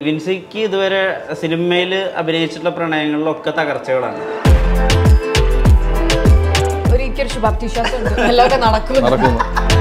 വിൻസിക്ക് ഇതുവരെ സിനിമയിൽ അഭിനയിച്ചിട്ടുള്ള പ്രണയങ്ങളിലൊക്കെ തകർച്ചകളാണ് ഒരു എനിക്കൊരു ശുഭാപ്തി വിശ്വാസം ഉണ്ട് എല്ലാമൊക്കെ നടക്കും നടക്കുന്നു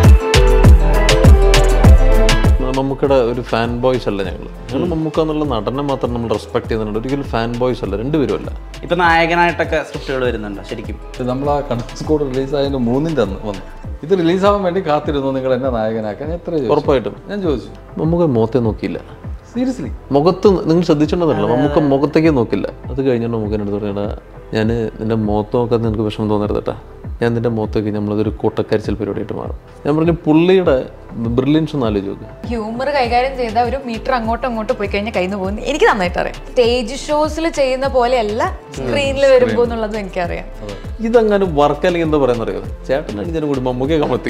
മമ്മൂക്കയുടെ ഒരു ഫാൻ ബോയ്സ് അല്ല ഞങ്ങൾ ഞങ്ങൾ മമ്മൂക്ക എന്നുള്ള നടനെ മാത്രം നമ്മൾ റെസ്പെക്ട് ചെയ്യുന്നുണ്ട് ഒരിക്കലും ഫാൻ ബോയ്സ് അല്ല രണ്ടുപേരും അല്ല ഇപ്പൊ നായകനായിട്ടൊക്കെ സ്ക്രിപ്റ്റുകൾ വരുന്നുണ്ടോ ശരിക്കും ഇത് നമ്മൾ ആ കണ്ടൻസ് കോഡ് റിലീസായതിന് മൂന്നിൻ്റെ അന്ന് വന്നു ഇത് റിലീസാവാൻ വേണ്ടി കാത്തിരുന്നു നിങ്ങൾ എന്നെ നായകനാക്കാൻ ഞാൻ എത്ര ചോദിച്ചു ഉറപ്പായിട്ടും ഞാൻ ചോദിച്ചു മമ്മൂക്ക മുഖത്തെ നോക്കിയില്ല സീരിയസ്ലി മുഖത്ത് നിങ്ങൾ ശ്രദ്ധിച്ചിട്ടുണ്ടെന്നല്ല മമ്മൂക്ക മുഖത്തേക്ക് നോക്കില്ല അത് കഴിഞ്ഞിട്ട് മമ്മൂക്കൻ്റെ അടുത്ത് പറയണ ഞാൻ നിന്റെ മുഖത്ത് നോക്കാൻ നിനക്ക് വിഷമം തോന്നരുത് കേട്ടാ ഞാൻ നിന്റെ മുഖത്തേക്ക് നമ്മളതൊരു കൂട്ടക്കരിച്ചൽ പരിപാടിയായിട്ട് മാറും ഞാൻ പറഞ്ഞു പുള്ളിയുടെ ബ്രില്യൻസ് ഒന്ന് ആലോചിച്ച് നോക്ക് ഹ്യൂമർ കൈകാര്യം ചെയ്ത ഒരു മീറ്റർ അങ്ങോട്ടും അങ്ങോട്ടും പോയി കഴിഞ്ഞാൽ കയ്യിൽ നിന്ന് പോകുന്നു എനിക്ക് നന്നായിട്ട് അറിയാം സ്റ്റേജ് ഷോസിൽ ചെയ്യുന്ന പോലെയല്ല സ്ക്രീനിൽ വരുമ്പോൾ എന്നുള്ളതും എനിക്കറിയാം ഇതങ്ങനെ വർക്ക് അല്ലെങ്കിൽ എന്താ പറയുന്ന അറിയോ ചേട്ടനാണ് ഇതിനെ കൂടി മമ്മൂക്കെ കമത്തി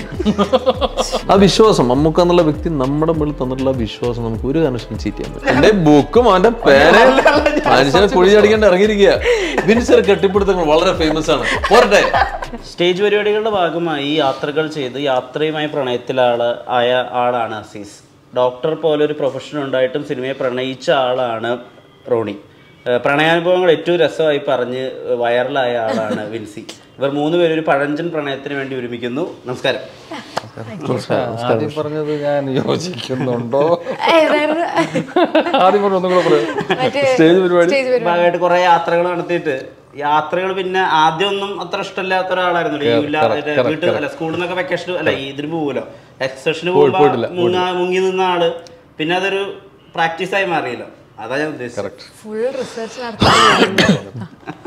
ആ വിശ്വാസം മമ്മൂക്ക എന്നുള്ള വ്യക്തി നമ്മുടെ മുകളിൽ തന്നിട്ടുള്ള ആ വിശ്വാസം നമുക്ക് ഒരു കാരണവശാലും ചീറ്റ് ചെയ്യാൻ പറ്റും എന്റെ ബുക്കും അവന്റെ പേന മനുഷ്യനെ കുഴി ചടിക്കാണ്ട് ഇറങ്ങിയിരിക്കുക വിൻസർ കെട്ടിപ്പിടുത്തങ്ങൾ വളരെ ഫേമസ് ആണ് പോരട്ടെ സ്റ്റേജ് പരിപാടികളുടെ ഭാഗമായി യാത്രകൾ ചെയ്ത് യാത്രയുമായി പ്രണയത്തിലാള് ആയ ആളാണ് അസീസ് ഡോക്ടർ പോലെ ഒരു പ്രൊഫഷൻ ഉണ്ടായിട്ടും സിനിമയെ പ്രണയിച്ച ആളാണ് റോണി ഏഹ് പ്രണയാനുഭവങ്ങൾ ഏറ്റവും രസമായി പറഞ്ഞ് വൈറലായ ആളാണ് വിൻസി ഇവർ മൂന്ന് പേരും ഒരു പഴഞ്ചൻ പ്രണയത്തിന് വേണ്ടി ഒരുമിക്കുന്നു നമസ്കാരം ആദ്യം പറഞ്ഞത് ഞാൻ യോജിക്കുന്നുണ്ടോ ഏതായിരുന്നു? ആദ്യം പറഞ്ഞു ഒന്നും കൂടെ പറയാം മറ്റേ സ്റ്റേജ് പരിപാടി സ്റ്റേജ് പരിപാടി ഭാഗമായിട്ട് കുറെ യാത്രകൾ നടത്തിയിട്ട് യാത്രകൾ പിന്നെ ആദ്യമൊന്നും അത്ര ഇഷ്ടമില്ലാത്ത ഒരാളായിരുന്നു ലീവില്ല വീട്ടിൽ അല്ല സ്കൂളിൽ നിന്നൊക്കെ വെക്കേഷൻ അല്ല ഈ ഇതിന് പോവുമല്ലോ എക്സഷന് പോകുമ്പോൾ മുങ്ങാ മുങ്ങി നിന്ന ആള് പിന്നെ അതൊരു പ്രാക്ടീസായി മാറിയല്ലോ അതാ ഞാൻ ഉദ്ദേശിച്ചത് ഫുൾ റിസർച്ച് നടത്തി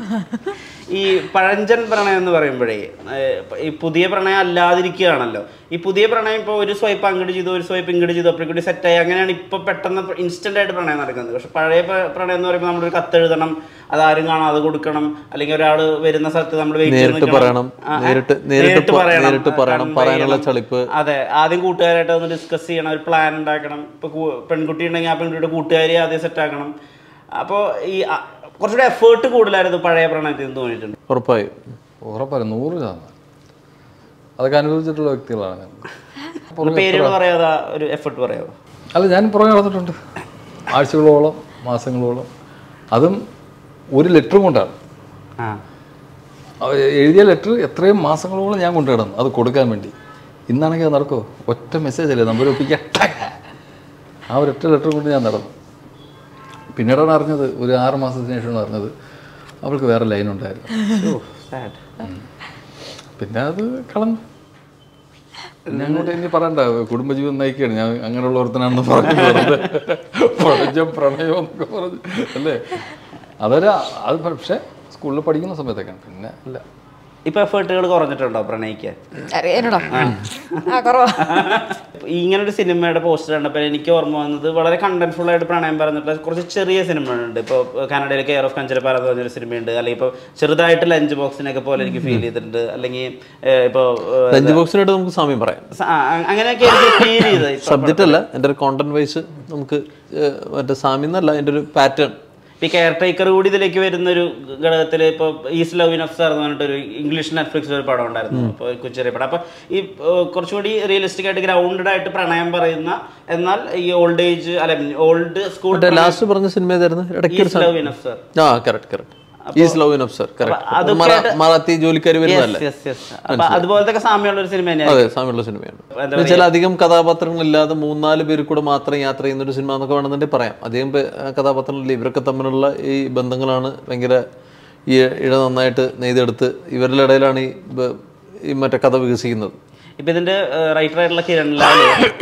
ഈ പഴഞ്ചൻ പ്രണയം എന്ന് പറയുമ്പോഴേ ഏഹ്, ഈ പുതിയ പ്രണയം അല്ലാതിരിക്കുകയാണല്ലോ ഈ പുതിയ പ്രണയം ഇപ്പോൾ ഒരു സ്വൈപ്പ് അങ്ങോട്ട് ചെയ്തു ഒരു സ്വൈപ്പ് ഇങ്ങോട്ട് ചെയ്തു അപ്പോഴും കൂടി സെറ്റായി അങ്ങനെയാണ് ഇപ്പോൾ പെട്ടെന്ന് ഇൻസ്റ്റന്റ് ആയിട്ട് പ്രണയം നടക്കുന്നത് പക്ഷെ പഴയ പ്ര- പ്രണയം എന്ന് പറയുമ്പോൾ നമ്മളൊരു കത്ത് എഴുതണം അതാരും കാണാതെ കൊടുക്കണം അല്ലെങ്കിൽ ഒരാൾ വരുന്ന സ്ഥലത്ത് നമ്മൾ wait ചെയ്ത് നേരിട്ട് നിൽക്കണം. പറയണം. ആ, ആ, നേരിട്ട്- നേരിട്ട് പ- നേരിട്ട് പറയണം. convey പറയാനുള്ള ചെയ്യണം. ചളിപ്പ്. അതെ ആദ്യം കൂട്ടുകാരായിട്ട് ഒന്ന് ഡിസ്കസ് ചെയ്യണം ഒരു പ്ലാൻ ഉണ്ടാക്കണം ഇപ്പൊ കൂ- പെൺകുട്ടി ഉണ്ടെങ്കിൽ ആ പെൺകുട്ടിയുടെ കൂട്ടുകാരി ആദ്യം സെറ്റ് ആക്കണം അപ്പോൾ ഈ ആ, കുറച്ചുകൂടെ എഫേർട്ട് കൂടുതലായിരുന്നു പഴയ പ്രണയത്തിൽ നിന്ന് തോന്നിയിട്ടുണ്ട് ഉറപ്പായും ഉറപ്പായും നൂറ് ശതമാനം അതൊക്കെ അനുഭവിച്ചിട്ടുള്ള വ്യക്തികളാണ് ഞാൻ ഒന്ന് പേരുകൾ പറയാതെ ഒരു എഫേർട്ട് പറയാമോ അല്ല ഞാൻ പുറകെ നടന്നിട്ടുണ്ട് ആഴ്ചകളോളം മാസങ്ങളോളം അതും ഒരു ലെറ്ററും കൊണ്ടാണ് ആ അവ എഴുതിയ ലെറ്റർ എത്രയും മാസങ്ങളോളം ഞാൻ കൊണ്ടു കിടന്നു അത് കൊടുക്കാൻ വേണ്ടി ഇന്നാണെങ്കിൽ അത് നടക്കുമോ ഒറ്റ മെസ്സേജ് അല്ലേ നമ്പർ ഒപ്പിക്കാൻ ആ ഒരൊറ്റ ലെറ്റർ കൊണ്ട് ഞാൻ നടന്നു പിന്നീടാണ് അറിഞ്ഞത് ഒരു ആറ് മാസത്തിന് ശേഷമാണ് അറിഞ്ഞത് അവൾക്ക് വേറെ ലൈൻ ഉണ്ടായിരുന്നു സാഡ് പിന്നെ അത് കളഞ്ഞു പിന്നെ അങ്ങോട്ട് ഇനി പറയണ്ട കുടുംബജീവിതം നയിക്കുകയാണ് ഞാൻ അങ്ങനെയുള്ള ഒരുത്തനാണെന്ന് പറഞ്ഞു വെറുതെ പഴഞ്ചം പ്രണയം എന്നൊക്കെ പറഞ്ഞു അല്ലേ അതൊരു അത് പക്ഷേ സ്കൂളിൽ പഠിക്കുന്ന സമയത്തൊക്കെയാണ് പിന്നെ അല്ല ഇപ്പൊ എഫേർട്ടുകൾ കുറഞ്ഞിട്ടുണ്ടോ പ്രണയിക്കാൻ എന്നോടോ ആ കുറവാ ഇങ്ങനെ ഒരു സിനിമയുടെ പോസ്റ്റർ കണ്ടപ്പോൾ എനിക്ക് ഓർമ്മ വന്നത് വളരെ കണ്ടന്റ്ഫുൾ ആയിട്ട് പ്രണയം പറഞ്ഞിട്ടുള്ള കുറച്ച് ചെറിയ സിനിമകളുണ്ട് ഇപ്പോൾ കാനഡയിലെ കെയർ ഓഫ് കഞ്ചരപ്പാറ എന്ന് പറഞ്ഞൊരു സിനിമയുണ്ട് അല്ലെങ്കിൽ ഇപ്പോൾ ചെറുതായിട്ട് ലഞ്ച് ബോക്സിനൊക്കെ പോലെ എനിക്ക് ഫീൽ ചെയ്തിട്ടുണ്ട് അല്ലെങ്കിൽ ഇപ്പോൾ ലഞ്ച് ബോക്സിനായിട്ട് നമുക്ക് സമയം പറയാം അങ്ങനെയൊക്കെ എനിക്ക് ഫീൽ ചെയ്തത് ഇപ്പൊ സബ്ജക്റ്റ് അല്ല എൻ്റെ ഒരു കോണ്ടന്റ് വൈസ് നമുക്ക് ഏഹ്, മറ്റേ സാമ്യം എന്നല്ല എൻ്റെ ഒരു പാറ്റേൺ ഈ കെയർ ടേക്കർ കൂടി ഇതിലേക്ക് വരുന്ന ഒരു ഘടകത്തിൽ ഇപ്പോൾ ഈസ് ലവ് ഇൻ അഫ്സാർ എന്ന് പറഞ്ഞിട്ട് ഒരു ഇംഗ്ലീഷ് നെറ്റ്ഫ്ലിക്സിൽ ഒരു പടം ഉണ്ടായിരുന്നു അപ്പോൾ കൊച്ചെറിയ പടം അപ്പോൾ ഈ ഏഹ്, കുറച്ചുകൂടി റിയലിസ്റ്റിക് ആയിട്ട് ഗ്രൗണ്ടഡ് ആയിട്ട് പ്രണയം പറയുന്ന എന്നാൽ ഈ ഓൾഡ് ഏജ് അല്ല ഓൾഡ് സ്കൂൾ മറ്റേ ലാസ്റ്റ് പറഞ്ഞ സിനിമ ഏതായിരുന്നു ഇടയ്ക്ക് ഒരു ഈസ് ലവ് ഇൻ അഫ്സാർ ആ correct correct is love in Afsar correct അതൊക്കെ മറാത്തി ജോലിക്കാർ വരുന്നതല്ലേ യെസ് യെസ് അപ്പൊ അതുപോലത്തെ സാമ്യമുള്ള ഒരു സിനിമ തന്നെയാണ് അതെ സാമ്യമുള്ള സിനിമയാണ് എന്നുവെച്ചാൽ അധികം കഥാപാത്രങ്ങളില്ലാതെ മൂന്നാല് പേര് കൂടെ മാത്രം യാത്ര ചെയ്യുന്ന ഒരു സിനിമ എന്നൊക്കെ വേണമെന്നുണ്ടെങ്കിൽ പറയാം അധികം പേ- കഥാപാത്രങ്ങളില്ല ഇവരൊക്കെ തമ്മിലുള്ള ഈ ബന്ധങ്ങളാണ് ഭയങ്കര ഈ ഇഴ നന്നായിട്ട് നെയ്തെടുത്ത് ഇവരുടെ ഇടയിലാണ് ഈ ബ- ഈ മറ്റേ കഥ വികസിക്കുന്നത് ഇപ്പൊ ഇതിന്റെ റൈറ്റർ ആയിട്ടുള്ള കിരൺ ലാൽ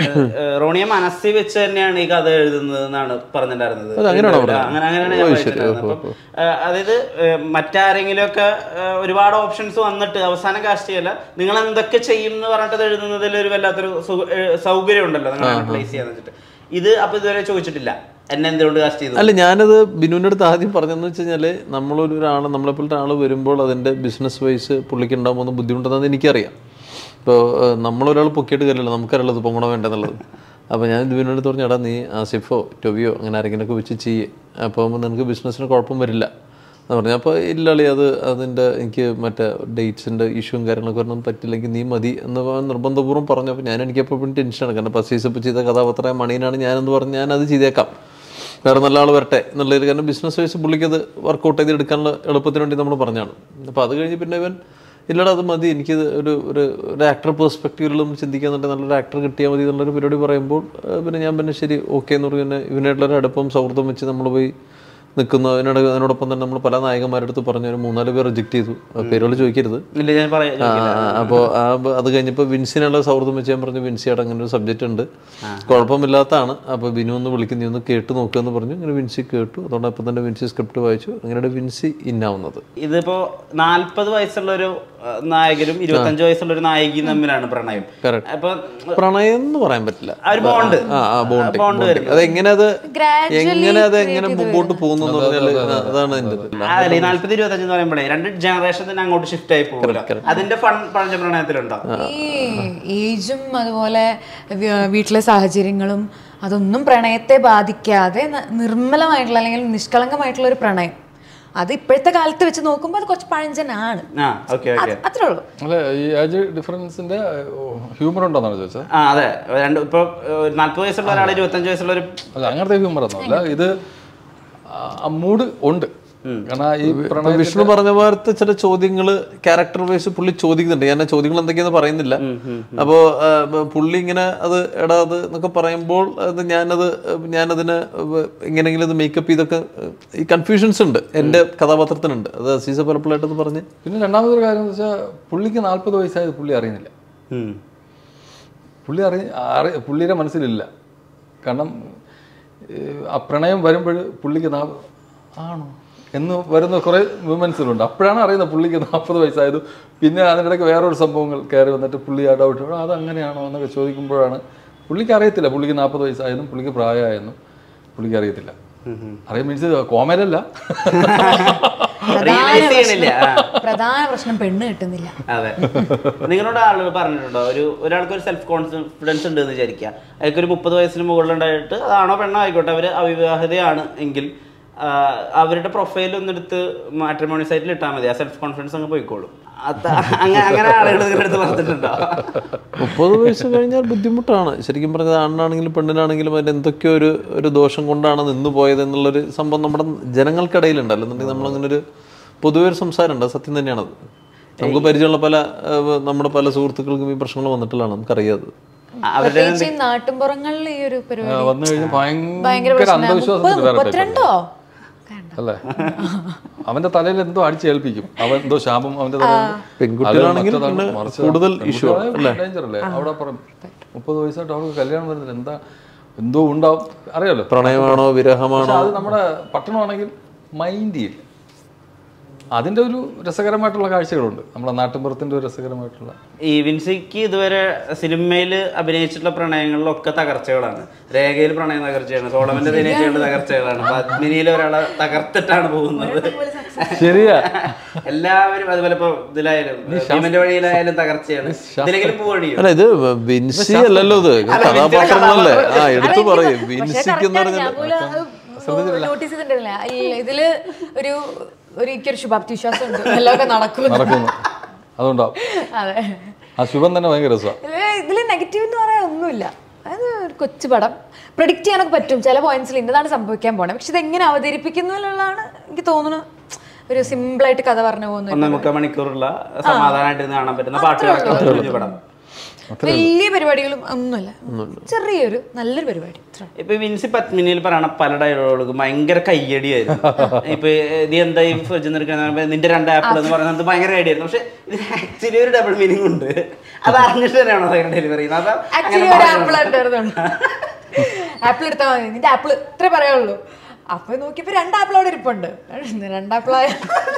റോണിയെ മനസ്സിൽ വെച്ച് തന്നെയാണ് ഈ കഥ എഴുതുന്നത് എന്നാണ് പറഞ്ഞിട്ടുണ്ടായിരുന്നത് അങ്ങനെയാണോ ആ, അങ്ങനെ അങ്ങനെയാണ് ഞാൻ വായിച്ചിട്ടുണ്ടായിരുന്നത്. അപ്പം, ഏഹ്, അതായത് ഏഹ്, മറ്റാരെങ്കിലും ഒക്കെ ഏഹ്, ഒരുപാട് ഓപ്ഷൻസ് വന്നിട്ട് അവസാനം കാസ്റ്റ് ചെയ്യല്ല നിങ്ങൾ എന്തൊക്കെ ചെയ്യും എന്ന് പറഞ്ഞിട്ട് അത് എഴുതുന്നതിൽ ഒരു വല്ലാത്തൊരു സുഖ- ഏഹ്, സൗകര്യം ഉണ്ടല്ലോ നിങ്ങൾ പ്ലേസ് ചെയ്യാന്ന് വെച്ചിട്ട് ഇത് അപ്പൊ ഇതുവരെ ചോദിച്ചിട്ടില്ല എന്നെ എന്തുകൊണ്ട് കാസ്റ്റ് ചെയ്തു അല്ല ഞാനത് ബിനുവിൻ്റെ അടുത്ത് ആദ്യം പറഞ്ഞതെന്ന് വെച്ച് കഴിഞ്ഞാൽ നമ്മളൊരു ഒരാൾ നമ്മളെപ്പോലത്തെ ആൾ വരുമ്പോൾ അതിൻ്റെ ബിസിനസ് വൈസ് പുള്ളിക്ക് ഉണ്ടാകുമ്പോൾ ബുദ്ധിമുട്ടെന്ന് എനിക്കറിയാം ഇപ്പോൾ നമ്മളൊരാൾ പൊക്കിയിട്ട് കാര്യമില്ല നമുക്കറിയാലോ ഇത് പൊങ്ങണോ വേണ്ടെന്നുള്ളത് അപ്പോൾ ഞാൻ ബിനുവിൻ്റെ അടുത്ത് പറഞ്ഞു എടാ നീ ആസിഫോ ടൊവിയോ അങ്ങനെ ആരെങ്കിലുമൊക്കെ വെച്ച് ചെയ്യേ അപ്പോൾ നിനക്ക് ബിസിനസ്സിന് കുഴപ്പം വരില്ല എന്ന് പറഞ്ഞു അപ്പോൾ ഇല്ല അളി അത് അതിൻ്റെ എനിക്ക് മറ്റേ ഡേറ്റ്സിൻ്റെ ഇഷ്യൂവും കാര്യങ്ങളൊക്കെ വരണം പറ്റില്ലെങ്കിൽ നീ മതി എന്ന് അവൻ നിർബന്ധപൂർവ്വം പറഞ്ഞു അപ്പോൾ ഞാൻ എനിക്കപ്പോൾ ടെൻഷനാണ് കാരണം പസീസ് ഇപ്പോൾ ചെയ്ത കഥാപാത്രമായ മണീനാണ് ഞാനെന്ന് പറഞ്ഞ് ഞാനത് ചെയ്തേക്കാം വേറെ നല്ല ആൾ വരട്ടെ എന്നുള്ളൊരു കാരണം ബിസിനസ് വൈസ് പുള്ളിക്ക് അത് വർക്കൗട്ട് ചെയ്ത് എടുക്കാനുള്ള എളുപ്പത്തിന് വേണ്ടി നമ്മൾ പറഞ്ഞാണ് അപ്പോൾ അത് കഴിഞ്ഞ് പിന്നെ ഇവൻ ഇല്ലടാ അത് മതി എനിക്കിത് ഒരു ഒരു ഒരു ആക്ടർ പെർസ്പെക്റ്റീവിൽ നമ്മൾ ചിന്തിക്കാന്നുണ്ട് നല്ലൊരു ആക്ടർ കിട്ടിയാൽ മതി എന്നുള്ളൊരു പരിപാടി പറയുമ്പോൾ ആ, പിന്നെ ഞാൻ പിന്നെ ശരി ഓക്കെ എന്ന് പറഞ്ഞ് പിന്നെ ഇവനായിട്ടുള്ളൊരു അടുപ്പം സൗഹൃദം വെച്ച് നമ്മൾ പോയി നിൽക്കുന്നു അതിനോട് അതിനോടൊപ്പം തന്നെ നമ്മൾ പല നായകന്മാരുടെ അടുത്ത് പറഞ്ഞു ഒരു മൂന്നാല് പേർ റിജക്ട് ചെയ്തു ആ, പേരുകൾ ചോദിക്കരുത് ഇല്ല ഞാൻ പറയാം അപ്പോൾ അത് കഴിഞ്ഞപ്പോൾ വിൻസിനുള്ള സൗഹൃദം വെച്ച് ഞാൻ പറഞ്ഞു വിൻസിയുടെ അങ്ങനെ ഒരു സബ്ജക്റ്റ് ഉണ്ട് കുഴപ്പമില്ലാത്തതാണ് അപ്പോൾ ബിനു ഒന്ന് വിളിക്കും നീ ഒന്ന് കേട്ട് നോക്കുക എന്ന് പറഞ്ഞു അങ്ങനെ വിൻസി കേട്ടു അതോടൊപ്പം തന്നെ വിൻസി സ്ക്രിപ്റ്റ് വായിച്ചു അങ്ങനെയാണ് വിൻസി ഇന്നാവുന്നത് ഇതിപ്പോ നാല്പത് വയസ്സുള്ള ഒരു അഹ്, നായകനും ഇരുപത്തഞ്ച് വയസ്സുള്ള ഒരു നായികയും തമ്മിലാണ് പ്രണയം Correct. അപ്പൊ പ്രണയം എന്ന് പറയാൻ പറ്റില്ല ആ ഒരു ബോണ്ട് ആ ആ ബോണ്ട് ബോണ്ട് വരും അത് എങ്ങനെ അത് Gradually എങ്ങനെ അത് എങ്ങനെ മുമ്പോട്ട് പോകുന്നു എന്ന് പറഞ്ഞാൽ അതാണ് എൻ്റെ ഇത്. അതല്ലേ നാല്പത് ഇരുപത്തഞ്ച് എന്ന് പറയുമ്പോഴേ രണ്ട് ജനറേഷൻ തന്നെ അങ്ങോട്ട് ഷിഫ്റ്റ് ആയി പോകില്ല അതിന്റെ ഫൺ പഴഞ്ച പ്രണയത്തിലുണ്ടോ ഈ ഏജും അതുപോലെ വി- വീട്ടിലെ സാഹചര്യങ്ങളും അതൊന്നും പ്രണയത്തെ ബാധിക്കാതെ ന- നിർമ്മലമായിട്ടുള്ള അല്ലെങ്കിൽ നിഷ്കളങ്കമായിട്ടുള്ള ഒരു പ്രണയം അത് ഇപ്പോഴത്തെ കാലത്ത് വെച്ച് നോക്കുമ്പോൾ അത് കുറച്ച് പഴഞ്ചനാണ് ആ ഓക്കെ ഓക്കെ അത് അത്രേ ഉള്ളൂ അല്ല ഈ ഏജ് ഡിഫറൻസിന്റെ ഹ്യൂമർ ഉണ്ടോന്നാണ് ചോദിച്ചത് ആ അതെ രണ്ട് ഇപ്പൊ നാല്പത് വയസ്സുള്ള ഒരാൾ ഇരുപത്തഞ്ച് വയസ്സുള്ള ഒരു അല്ല അങ്ങനത്തെ ഹ്യൂമർ ഒന്നുമല്ല ഇത് ആ മൂഡ് ഉണ്ട് കാരണം ഈ ഇപ്പൊ പ്രണയം വിഷ്ണു പറഞ്ഞ പോലത്തെ ചില ചോദ്യങ്ങൾ ക്യാരക്ടർ വൈസ് പുള്ളി ചോദിക്കുന്നുണ്ട് ഞാൻ ആ ചോദ്യങ്ങൾ എന്തൊക്കെയാന്ന് പറയുന്നില്ല അപ്പോൾ പുള്ളി ഇങ്ങനെ അത് എടാ അത് എന്നൊക്കെ പറയുമ്പോൾ അത് ഞാനത് ഞാനതിന് എങ്ങനെയെങ്കിലും അത് മേക്കപ്പ് ചെയ്തൊക്കെ ഏഹ്, ഈ കൺഫ്യൂഷൻസ് ഉണ്ട് എൻ്റെ കഥാപാത്രത്തിനുണ്ട് അത് അസീസ പലപ്പോഴായിട്ടത് പറഞ്ഞ് പിന്നെ രണ്ടാമതൊരു കാര്യം എന്ന് വെച്ചാൽ പുള്ളിക്ക് നാൽപ്പത് വയസ്സായത് പുള്ളി അറിയുന്നില്ല ഉം. പുള്ളി അറി അറി പുള്ളിയുടെ മനസ്സിലില്ല കാരണം ഏഹ്, ആ പ്രണയം വരുമ്പോൾ പുള്ളിക്ക് നാ ആണോ എന്ന് വരുന്ന കുറേ മൂമെൻസുകളുണ്ട് അപ്പോഴാണ് അറിയുന്നത് പുള്ളിക്ക് നാൽപ്പത് വയസ്സായത് പിന്നെ അതിനിടയ്ക്ക് വേറൊരു സംഭവങ്ങൾ കയറി വന്നിട്ട് പുള്ളി ആ ഡൗട്ട് അത് അങ്ങനെയാണോ എന്നൊക്കെ ചോദിക്കുമ്പോഴാണ് പുള്ളിക്ക് അറിയത്തില്ല പുള്ളിക്ക് നാൽപ്പത് വയസ്സായെന്നും പുള്ളിക്ക് പ്രായമായെന്നും പുള്ളിക്ക് അറിയത്തില്ല അറിയാൻ മീൻസ് കോമേലല്ല Realize ചെയ്യണില്ല ആ. പ്രധാന പ്രശ്നം പെണ്ണ് കിട്ടുന്നില്ല അതെ നിങ്ങളോട് ആളുകൾ പറഞ്ഞിട്ടുണ്ടോ ഒരു ഒരാൾക്ക് ഒരു സെൽഫ് കോൺഫിഡൻസ് ഉണ്ട് എന്ന് വിചാരിക്കുക അയാൾക്ക് ഒരു മുപ്പത് വയസ്സിന് മുകളിലുണ്ടായിട്ട് അതാണോ പെണ്ണോ ആയിക്കോട്ടെ അവർ അവിവാഹിതയാണ് എങ്കിൽ ആ, അവരുടെ പ്രൊഫൈൽ ഒന്നെടുത്ത് മാട്രിമോണി സൈറ്റിൽ ഇട്ടാൽ മതി ആ സെൽഫ് കോൺഫിഡൻസ് അങ്ങ് പോയിക്കോളും അത് അങ്ങനെ അങ്ങനെ ആളുകൾ നിങ്ങളുടെ അടുത്ത് പറഞ്ഞിട്ടുണ്ടോ മുപ്പത് വയസ്സ് കഴിഞ്ഞാൽ ബുദ്ധിമുട്ടാണ് ശരിക്കും പറഞ്ഞത് ആണിനാണെങ്കിലും പെണ്ണിനാണെങ്കിലും അതിൻ്റെ എന്തൊക്കെയോ ഒരു ഒരു ദോഷം കൊണ്ടാണ് നിന്ന് പോയത് എന്നുള്ളൊരു സംഭവം നമ്മുടെ ജനങ്ങൾക്കിടയിലുണ്ട് അല്ലെന്നുണ്ടെങ്കിൽ നമ്മളങ്ങനെ ഒരു പൊതുവെ ഒരു സംസാരമുണ്ട് അത് സത്യം തന്നെയാണത് നമുക്ക് പരിചയമുള്ള പല ഏഹ്, നമ്മുടെ പല സുഹൃത്തുക്കൾക്കും ഈ പ്രശ്നങ്ങൾ വന്നിട്ടുള്ളതാണ് നമുക്കറിയാത് അവരുടെ പ്രത്യേകിച്ച് ഈ നാട്ടിൻപുറങ്ങളിൽ ഈ ഒരു പരിപാടി വന്നു കഴിഞ്ഞാൽ ഭയങ്കര ഭയങ്കര പ്രശ്നമാണ് മുപ്പത് അന്ധവിശ്വാസത്തിന് വേറെ type മുപ്പത്തിരണ്ടോ അല്ലേ അവന്റെ തലയിൽ എന്തോ അടിച്ചേൽപ്പിക്കും അവൻ എന്തോ ശാപം അവന്റെ തലയിൽ പെൺകുട്ടികളാണെങ്കിൽ പിന്നെ കൂടുതൽ issue ആണ്, ഡേഞ്ചർ അല്ലേ അവിടെ പറയും മുപ്പത് വയസ്സായിട്ട് അവൾക്ക് കല്യാണം വരുന്നില്ല എന്താ എന്തോ ഉണ്ടാവും അറിയാലോ പ്രണയമാണോ വിരഹമാണോ പക്ഷെ അത് നമ്മുടെ പട്ടണമാണെങ്കിൽ മൈൻഡ് ചെയ്യില്ല അതിന്റെ ഒരു രസകരമായിട്ടുള്ള കാഴ്ചകളുണ്ട് നമ്മുടെ നാട്ടിൻപുറത്തിന്റെ ഒരു രസകരമായിട്ടുള്ള ഈ വിൻസിക്ക് ഇതുവരെ സിനിമയിൽ അഭിനയിച്ചിട്ടുള്ള പ്രണയങ്ങളിലൊക്കെ തകർച്ചകളാണ് രേഖയിൽ പ്രണയം തകർച്ചയാണ് സോളമന്റെ ദിനേശയുടെ തകർച്ചകളാണ് പത്മിനിയിൽ ഒരാളെ തകർത്തിട്ടാണ് പോകുന്നത് ശരിയാ എല്ലാവരും അതുപോലെ ഇപ്പൊ ഇതിലായാലും ഭീമന്റെ വഴിയിലായാലും തകർച്ചയാണ് ഇതിലെങ്കിലും പോവണിയോ അല്ല ഇത് വിൻസി അല്ലല്ലോ ഇത് ഇത് കഥാപാത്രങ്ങളല്ലേ ആ എടുത്തു പറയും പക്ഷേ വിൻസിക്ക് എന്ന് correct ആണ്. ഞാൻ പറഞ്ഞാൽ പോലും നോട്ടീസ് ചെയ്തിട്ടില്ല ഇതില് ഒരു ഒരു എനിക്കൊരു ശുഭാപ്തി വിശ്വാസം ഉണ്ട് എല്ലാം നടക്കും നടക്കുന്നു അതുകൊണ്ടാവും അതെ ആ ശുഭം തന്നെ ഭയങ്കര രസമാണ് ഇതില് ഇതില് നെഗറ്റീവ് എന്ന് പറയാൻ ഒന്നുമില്ല അത് ഒരു കൊച്ചു പടം പ്രിഡിക്റ്റ് ചെയ്യാനൊക്കെ പറ്റും ചില പോയിന്റ്സിൽ ഇന്നതാണ് സംഭവിക്കാൻ പോണേ പക്ഷെ ഇത് എങ്ങനെ അവതരിപ്പിക്കുന്നതിലുള്ളതാണ് എനിക്ക് തോന്നുന്നു ഒരു സിമ്പിൾ ആയിട്ട് കഥ പറഞ്ഞു പോകുന്നത് ഒന്നേ മുക്കാൽ മണിക്കൂറുള്ള സമാധാനമായിട്ട് ഇരുന്ന് കാണാൻ പറ്റുന്ന പാട്ടുകളൊക്കെ കുഞ്ഞു പടം വലിയ പരിപാടികളും ഒന്നുമില്ല ചെറിയൊരു നല്ലൊരു പരിപാടി ഇത്ര ഇപ്പൊ വിൻസി പത്മിനിയിൽ പറയണ പല ഡയലോഗുകൾക്കും ഭയങ്കര കയ്യടിയായിരുന്നു ഇപ്പൊ നീ എന്താ ഈ ഫ്രിഡ്ജിൽ നിൽക്കുന്ന നിന്റെ രണ്ട് ആപ്പിൾ എന്ന് പറയുന്നത് ഭയങ്കര ഐഡിയായിരുന്നു പക്ഷെ ഇതിന് ആക്ച്വലി ഒരു ഡബിൾ മീനിങ് ഉണ്ട് അത് അറിഞ്ഞിട്ട് തന്നെയാണോ ഡെലിവറി ചെയ്യുന്നത് അതോ ആക്ച്വലി ഒരു ആപ്പിൾ ഉണ്ടായിരുന്നു ആപ്പിൾ എടുത്താൽ മതി നിന്റെ ആപ്പിൾ ഇത്രേ പറയാനുള്ളൂ അപ്പൊ നോക്കിയപ്പോ രണ്ട് ആപ്പിൾ അവിടെ ഇരിപ്പുണ്ട് രണ്ടാപ്പിളായ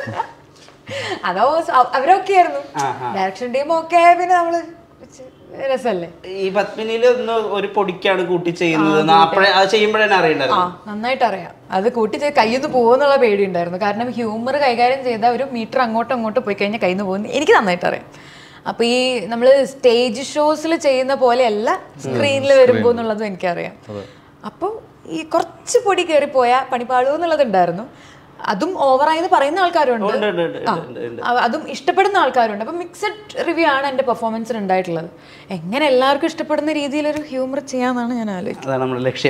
അതോ സ- അവരൊക്കെ ആയിരുന്നു ഡയറക്ഷൻ ടീം ഒക്കെ പിന്നെ നമ്മള് വെച്ച് രസല്ലേ ഈ പത്മിനിയിൽ ഒന്ന് ഒരു പൊടിക്കാണ് കൂട്ടി ചെയ്യുന്നത് അപ്പോഴേ അത് ചെയ്യുമ്പോഴേ ആ അറിയണ്ടായിരുന്നു നന്നായിട്ട് അറിയാം അത് കൂട്ടി ചെയ്ത് കയ്യിൽ നിന്ന് പോകുന്നുള്ള പേടിയുണ്ടായിരുന്നു കാരണം ഹ്യൂമർ കൈകാര്യം ചെയ്ത ഒരു മീറ്റർ അങ്ങോട്ടും അങ്ങോട്ടും പോയി കഴിഞ്ഞാൽ കയ്യിൽ നിന്ന് പോകുന്നു എനിക്ക് നന്നായിട്ട് അറിയാം അപ്പൊ ഈ നമ്മൾ സ്റ്റേജ് ഷോസിൽ ചെയ്യുന്ന പോലെയല്ല സ്ക്രീനിൽ വരുമ്പോൾ എന്നുള്ളതും എനിക്കറിയാം അപ്പം ഈ കുറച്ച് പൊടി കയറിപ്പോയാൽ പണിപ്പാളൂ എന്നുള്ളതുണ്ടായിരുന്നു അതും ഓവറായെന്ന് പറയുന്ന ആൾക്കാരുണ്ട് ഉണ്ട്, ഉണ്ട്, ഉണ്ട്, ആ, ഉണ്ട്, ഉണ്ട്. അവ- അതും ഇഷ്ടപ്പെടുന്ന ആൾക്കാരുണ്ട് അപ്പം മിക്സഡ് റിവ്യൂ ആണ് എൻ്റെ പെർഫോമൻസിന് ഉണ്ടായിട്ടുള്ളത് എങ്ങനെ എല്ലാവർക്കും ഇഷ്ടപ്പെടുന്ന രീതിയിൽ ഒരു ഹ്യൂമർ ചെയ്യാന്നാണ് ഞാൻ ആലോചിക്കുന്നത് അതാണ് നമ്മുടെ ലക്ഷ്യം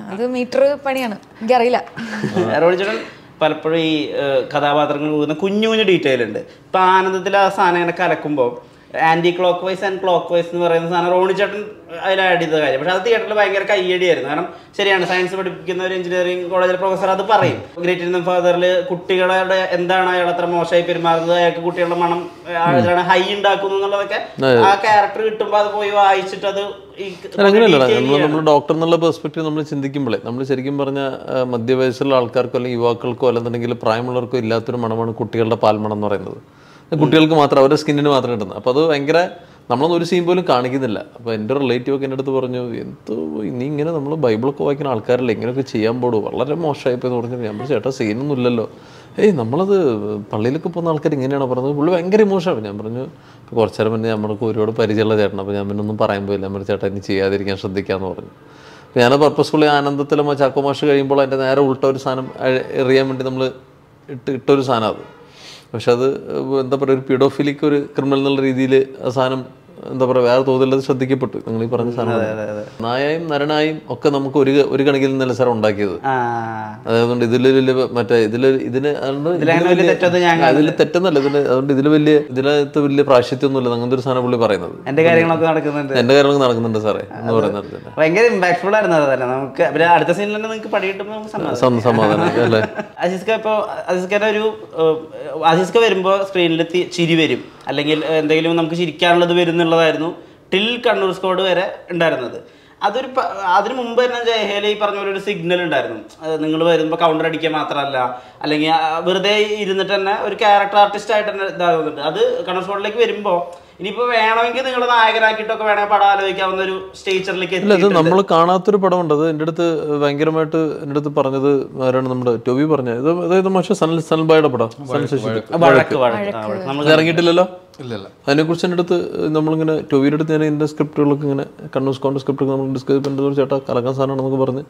അത് മീറ്റർ പണിയാണ് എനിക്കറിയില്ല റോണിച്ചേട്ടൻ പലപ്പോഴും ഈ ഏഹ്, കഥാപാത്രങ്ങൾ പോകുന്ന കുഞ്ഞു കുഞ്ഞു ഡീറ്റെയിൽ ഉണ്ട് ഇപ്പൊ ആനന്ദത്തിൽ ആ സാധനം ഇങ്ങനെ കലക്കുമ്പോൾ anticlockwise and clockwise എന്ന് പറയുന്ന സാധനം റോണിച്ചേട്ടൻ അതിൽ ആഡ് ചെയ്ത കാര്യം പക്ഷെ അത് തിയേറ്ററിൽ ഭയങ്കര കയ്യടിയായിരുന്നു കാരണം ശരിയാണ് സയൻസ് പഠിപ്പിക്കുന്ന ഒരു എഞ്ചിനീയറിംഗ് കോളേജിലെ പ്രൊഫസർ അത് പറയും ഗ്രേറ്റ് ഇന്ത്യൻ ഫാദറിൽ കുട്ടികളുടെ എന്താണ് അയാൾ അത്ര മോശമായി പെരുമാറുന്നത് അയാൾക്ക് കുട്ടികളുടെ മണം അയാളാണ് ഹൈ ഉണ്ടാക്കുന്നു എന്നുള്ളതൊക്കെ ആ ക്യാരക്ടർ കിട്ടുമ്പോൾ അത് പോയി വായിച്ചിട്ട് അത് ഈ അല്ല, അങ്ങനെയല്ല detail നമ്മൾ ചെയ്യാണ്. നമ്മൾ ഡോക്ടർ എന്നുള്ള പെർസ്പെക്റ്റീവ് നമ്മൾ ചിന്തിക്കുമ്പോഴേ നമ്മൾ ശരിക്കും പറഞ്ഞ മധ്യവയസ്സുള്ള ആൾക്കാർക്കോ അല്ലെങ്കിൽ യുവാക്കൾക്കോ അല്ലെന്നുണ്ടെങ്കിൽ പ്രായമുള്ളവർക്കോ ഇല്ലാത്തൊരു മണമാണ് കുട്ടികളുടെ പാൽമണം എന്ന് പറയുന്നത് അത് കുട്ടികൾക്ക് മാത്രം അവരുടെ സ്കിന്നിന് മാത്രം കിട്ടുന്നത് അപ്പോൾ അത് ഭയങ്കര നമ്മളൊന്നും ഒരു സീൻ പോലും കാണിക്കുന്നില്ല അപ്പോൾ എൻ്റെ റിലേറ്റീവ് ഒക്കെ എൻ്റെ അടുത്ത് പറഞ്ഞു എന്തോ നീ ഇങ്ങനെ നമ്മൾ ബൈബിളൊക്കെ വായിക്കുന്ന ആൾക്കാരല്ലേ ഇങ്ങനെയൊക്കെ ചെയ്യാൻ പാടൂ വളരെ മോശമായിപ്പോൾ എന്ന് പറഞ്ഞു ഞാൻ പറഞ്ഞു ചേട്ടാ സീനൊന്നും ഇല്ലല്ലോ ഏയ് നമ്മളത് പള്ളിയിലൊക്കെ പോകുന്ന ആൾക്കാർ ഇങ്ങനെയാണോ പറഞ്ഞത് പുള്ളി ഭയങ്കര ഇമോഷനാണ് ഞാൻ പറഞ്ഞു ഇപ്പോൾ കുറച്ച് നേരം പിന്നെ നമ്മൾക്ക് ഒരുപാട് പരിചയമുള്ള ചേട്ടൻ അപ്പോൾ ഞാൻ പിന്നെ ഒന്നും പറയാൻ പോയില്ല ഞാൻ പറഞ്ഞു ചേട്ടാ ഇനി ചെയ്യാതിരിക്കാൻ ശ്രദ്ധിക്കാമെന്ന് പറഞ്ഞു അപ്പോൾ ഞാൻ പർപ്പസ്ഫുള്ളി ആനന്ദത്തിലും ചാക്കോ മാഷ് കഴിയുമ്പോൾ അതിൻ്റെ നേരെ ഉൾട്ട ഒരു സാധനം അഴ- എറിയാൻ വേണ്ടി നമ്മൾ ഇട്ട് ഇട്ടൊരു സാധനം അത് പക്ഷെ അത് എന്താ പറയുക ഒരു പിഡോഫിലിക്ക് ഒരു ക്രിമിനൽ എന്നുള്ള രീതിയിൽ ആ സാധനം എന്താ പറയുക വേറെ തോതിലത് ശ്രദ്ധിക്കപ്പെട്ടു നിങ്ങൾ ഈ പറഞ്ഞ സാധനം നായായും നരനായും ഒക്കെ നമുക്ക് ഒരു ഒരു കണക്കിൽ നിന്നല്ല സാർ ഉണ്ടാക്കിയത് ആ അതുകൊണ്ട് ഇതിൽ വലിയ മറ്റേ ഇതിൽ ഇതിന് അതുകൊണ്ട് ഇതിലങ്ങനെ വലിയ തെറ്റൊന്നും ഞാൻ അതിൽ തെറ്റൊന്നല്ല ഇതിന് അതുകൊണ്ട് ഇതിൽ വലിയ ഇതിനകത്ത് വലിയ പ്രാശസ്ത്യമൊന്നുമില്ല അങ്ങനത്തെ ഒരു സാധനം പുള്ളി പറയുന്നത് എന്റെ കാര്യങ്ങളൊക്കെ നടക്കുന്നുണ്ട് എന്റെ കാര്യങ്ങളൊക്കെ നടക്കുന്നുണ്ട് സാറേ എന്ന് പറയുന്നത് തന്നെ ഭയങ്കര ഇമ്പാക്ട്ഫുൾ ആയിരുന്നു അത് തന്നെ നമുക്ക് പിന്നെ അടുത്ത സീനിൽ തന്നെ നിങ്ങൾക്ക് പടി കിട്ടുമ്പോൾ നമുക്ക് സമാധാനം സം- സമാധാനം അല്ലേ അസീസ്ക ഇപ്പോൾ അസീസ്ഖാന്റെ ഒരു ഏഹ്, അസീസ്ക വരുമ്പോൾ സ്ക്രീനിൽ ചിരി വരും അല്ലെങ്കിൽ എന്തെങ്കിലും നമുക്ക് ചിരിക്കാനുള്ളത് വരും എന്നുള്ളതായിരുന്നു ടിൽ കണ്ണൂർ സ്കോഡ് വരെ ഉണ്ടായിരുന്നത് അതൊരു പ- അതിന് മുമ്പ് തന്നെ ജയഹേല ഈ പറഞ്ഞ പോലെ ഒരു സിഗ്നൽ ഉണ്ടായിരുന്നു നിങ്ങൾ വരുമ്പോൾ കൗണ്ടർ അടിക്കുക മാത്രമല്ല അല്ലെങ്കിൽ ആ വെറുതെ ഇരുന്നിട്ട് തന്നെ ഒരു ക്യാരക്ടർ ആർട്ടിസ്റ്റ് ആയിട്ട് തന്നെ ഇതാകുന്നുണ്ട് അത് കണ്ണൂർ സ്കോഡിലേക്ക് വരുമ്പോൾ ഇനിയിപ്പോൾ വേണമെങ്കിൽ നിങ്ങൾ നായകനാക്കിയിട്ടൊക്കെ വേണമെങ്കിൽ പടം ആലോചിക്കാവുന്ന ഒരു സ്റ്റേച്ചറിലേക്ക് ഇല്ല ഇത് നമ്മൾ കാണാത്തൊരു പടമുണ്ട് അത് എൻ്റെ അടുത്ത് ഭയങ്കരമായിട്ട് എൻ്റെ അടുത്ത് പറഞ്ഞത് ആരാണ് നമ്മുടെ ടൊവി പറഞ്ഞത് ഇത് അതായത് പക്ഷേ സനൽ സനൽബായുടെ പടം സനൽ ശശി വഴക്ക് വഴക്ക് ആ, വഴക്ക്. നമ്മൾ ഇത് ഇറങ്ങിയിട്ടില്ലല്ലോ ഇല്ലല്ല അതിനെക്കുറിച്ച് എൻ്റെ അടുത്ത് നമ്മളിങ്ങനെ ടൊവിയുടെ അടുത്ത് ഞാൻ ഇതിൻ്റെ സ്ക്രിപ്റ്റുകളൊക്കെ ഇങ്ങനെ കണ്ണൂർ സ്കോണ്ട് സ്ക്രിപ്റ്റ് നമ്മൾ ഡിസ്കസ് ചെയ്യുമ്പോൾ ചേട്ടാ കലക്കാൻ സാധനമാണെന്നൊക്കെ പറഞ്ഞ്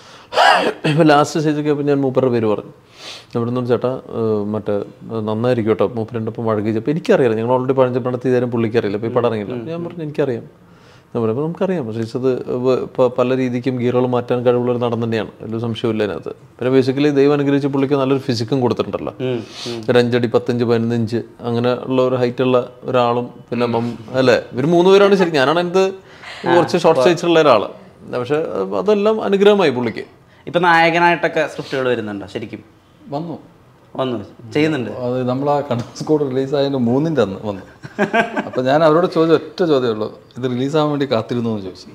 ഇപ്പോൾ ലാസ്റ്റ് സ്റ്റേജൊക്കെ അപ്പോൾ ഞാൻ മൂപ്പരുടെ പേര് പറഞ്ഞു ഇവിടെ നിന്ന് ചേട്ടാ ഏഹ്, മറ്റേ ഏഹ്, നന്നായിരിക്കും കേട്ടോ മൂപ്പരുടെ ഒപ്പം വഴകിച്ചപ്പോൾ എനിക്കറിയാം ഞങ്ങൾ ഓൾറെഡി പഴഞ്ചപ്പണത്തി ഇതേരും പുള്ളിക്കറിയില്ല ഇപ്പോൾ ഈ പടം ഇറങ്ങില്ല ഞാൻ പറഞ്ഞു എനിക്കറിയാം ഞാൻ പറഞ്ഞു അപ്പോൾ നമുക്കറിയാം പക്ഷേ ഇത് ഇപ്പോൾ പല രീതിക്കും ഗിയറുകൾ മാറ്റാൻ കഴിവുള്ള ഒരു നടൻ തന്നെയാണ് ഒരു സംശയമില്ല അതിനകത്ത് പിന്നെ ബേസിക്കലി ദൈവം അനുഗ്രഹിച്ച് പുള്ളിക്ക് നല്ലൊരു ഫിസിക്കും കൊടുത്തിട്ടുണ്ടല്ലോ ഒരു അഞ്ചടി പത്തഞ്ച് പതിനൊന്ന് ഇഞ്ച് അങ്ങനെ ഉള്ള ഒരു ഹൈറ്റ് ഉള്ള ഒരാളും പിന്നെ മം- അല്ലേ ഇവർ മൂന്ന് പേരാണ് ശരി ഞാനാണ് എൻ്റെ കുറച്ച് ഷോർട്ട് സൈസുള്ള ഒരാൾ പക്ഷെ അതെല്ലാം അനുഗ്രഹമായി പുള്ളിക്ക് ഇപ്പൊ നായകനായിട്ടൊക്കെ സ്ക്രിപ്റ്റുകൾ വരുന്നുണ്ടോ ശരിക്കും വന്നു വന്നു ചെയ്യുന്നുണ്ട് അത് നമ്മൾ ആ കണ്ണൂർ സ്കോഡ് റിലീസായതിൻ്റെ മൂന്നിൻ്റെ അന്ന് വന്നു അപ്പോൾ ഞാൻ അവരോട് ചോദിച്ച ഒറ്റ ചോദ്യമേ ഉള്ളൂ ഇത് റിലീസാവാൻ വേണ്ടി കാത്തിരുന്നു എന്ന് ചോദിച്ചു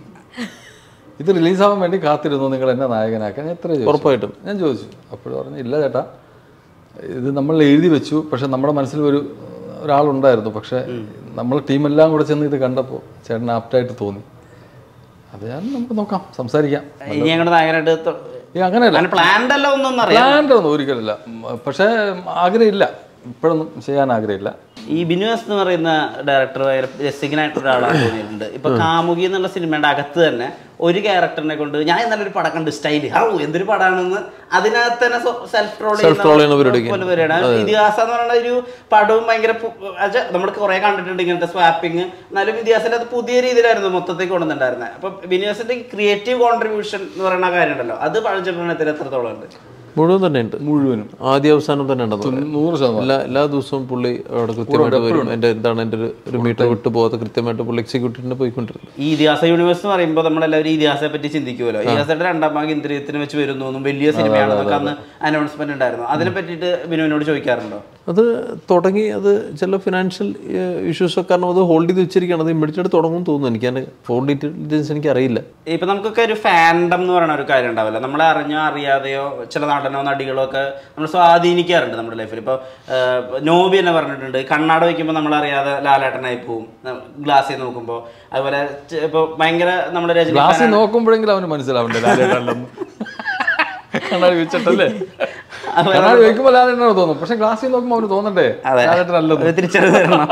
ഇത് റിലീസാവാൻ വേണ്ടി കാത്തിരുന്നു നിങ്ങൾ എന്നെ നായകനാക്കാൻ ഞാൻ എത്ര ചോദിച്ചു ഉറപ്പായിട്ടും ഞാൻ ചോദിച്ചു അപ്പോൾ പറഞ്ഞു ഇല്ല ചേട്ടാ ഇത് നമ്മൾ എഴുതി വെച്ചു പക്ഷെ നമ്മുടെ മനസ്സിൽ ഒരു ഒരാളുണ്ടായിരുന്നു പക്ഷെ നമ്മൾ ടീമെല്ലാം കൂടെ ചെന്ന് ഇത് കണ്ടപ്പോൾ ചേട്ടൻ ആപ്റ്റായിട്ട് തോന്നി അത് ഞാൻ നമുക്ക് നോക്കാം സംസാരിക്കാം ഇനി ഞങ്ങളുടെ നായകനായിട്ട് തൊ- ഈ അങ്ങനെയല്ല അങ്ങനെ പ്ലാൻഡ് അല്ല ഒന്നും അറിയാം പ്ലാൻ്റെ ഒന്നും ഒരിക്കലില്ല ഉം, പക്ഷേ ആഗ്രഹമില്ല ഇപ്പോഴൊന്നും ചെയ്യാൻ ആഗ്രഹമില്ല ഈ ബിനുവസ് എന്ന് പറയുന്ന ഡയറക്ടർ ഭയങ്കര രസികനായിട്ടുള്ള ഒരാളാണ് തോന്നിയിട്ടുണ്ട് ഇപ്പൊ കാമുകി എന്നുള്ള സിനിമയുടെ അകത്ത് തന്നെ ഒരു ക്യാരക്ടറിനെ കൊണ്ട് ഞാൻ ഇന്നലെ ഒരു പടം കണ്ട് സ്റ്റൈല് ഔ എന്തൊരു പടാണെന്ന് അതിനകത്ത് തന്നെ സെൽഫ് റോൾ Self-roll ചെയ്യുന്ന പരിപാടിക്ക്. പരിപാടിയാണ് ഇതിഹാസം എന്ന് പറയുന്ന ഒരു പടവും ഭയങ്കര നമ്മൾ കുറെ കണ്ടിട്ടുണ്ട് ഇങ്ങനത്തെ സ്വാപ്പിങ് എന്നാലും ഇതിഹാസത്തിൽ അത് പുതിയ രീതിയിലായിരുന്നു മൊത്തത്തിൽ കൊണ്ടുവന്നിട്ടുണ്ടായിരുന്നത് അപ്പൊ ബിനുവസിന്റെ ക്രിയേറ്റീവ് കോൺട്രിബ്യൂഷൻ എന്ന് പറയുന്ന കാര്യമുണ്ടല്ലോ അത് പഴഞ്ചെണ്ണത്തിൽ എത്രത്തോളം ഉണ്ട് മുഴുവൻ തന്നെ ഉണ്ട് മുഴുവനും ആദ്യ അവസാനം തന്നെ ഉണ്ടെന്ന് നൂറ് ശതമാനം എല്ലാ എല്ലാ ദിവസവും പുള്ളി അവിടെ കൃത്യമായിട്ട് വരും എൻ്റെ എന്താണ് എൻ്റെ ഒരു ഒരു മീറ്റർ വിട്ട് പോകാതെ കൃത്യമായിട്ട് പുള്ളി എക്സിക്യൂട്ടീവിന് പോയിക്കൊണ്ടിരുന്നത് ഈ ഇതിഹാസ യൂണിവേഴ്സ് എന്ന് പറയുമ്പോൾ നമ്മളെല്ലാവരും ഇതിഹാസത്തെ പറ്റി ചിന്തിക്കുമല്ലോ ഇതിഹാസയുടെ രണ്ടാം ഭാഗം ഇന്ദ്രിയത്തിന് വെച്ച് വരുന്നു എന്നും വലിയ സിനിമയാണെന്നൊക്കെ അന്ന് അനൗൺസ്മെന്റ് ഉണ്ടായിരുന്നു അതിനെ പറ്റിയിട്ട് ബിനുവിനോട് ചോദിക്കാറുണ്ടോ അത് തുടങ്ങി അത് ചില ഫിനാൻഷ്യൽ ഇഷ്യൂസ് ഒക്കെ കാരണം അത് ഹോൾഡ് ചെയ്ത് വെച്ചിരിക്കുകയാണ് അത് ഇമ്മീഡിയറ്റ് തുടങ്ങും തോന്നുന്നു എനിക്ക് അതിൻ്റെ ഫോർ ഡീറ്റെയിൽസ് എനിക്ക് അറിയില്ല ഇപ്പൊ നമുക്കൊക്കെ ഒരു ഫാൻഡം എന്ന് പറയുന്ന ഒരു കാര്യം ഉണ്ടാവില്ല നമ്മളെ അറിഞ്ഞോ അറിയാതെയോ ചില നടനോ നടികളോ ഒക്കെ നമ്മൾ സ്വാധീനിക്കാറുണ്ട് നമ്മുടെ ലൈഫിൽ ഇപ്പോൾ നോബി തന്നെ പറഞ്ഞിട്ടുണ്ട് കണ്ണാട വയ്ക്കുമ്പോൾ നമ്മൾ അറിയാതെ ലാലേട്ടനായി പോവും ഗ്ലാസ്സിൽ നോക്കുമ്പോൾ അതുപോലെ ചെ- ഇപ്പൊ ഭയങ്കര നമ്മുടെ രജനി ഗ്ലാസ്സിൽ നോക്കുമ്പോഴെങ്കിലും അവന് മനസ്സിലാവണ്ടേ ലാലേട്ടല്ലെന്ന് കണ്ണാടി വെച്ചിട്ടല്ലേ കണ്ണാടി വെക്കുമ്പോൾ ലാലേട്ടനാണ് തോന്നും പക്ഷെ ഗ്ലാസ്സിൽ നോക്കുമ്പോൾ അവന് തോന്നണ്ടേ അതെ ലാലേട്ടനല്ലെന്ന് ഒരു തിരിച്ചറിവ് തരണം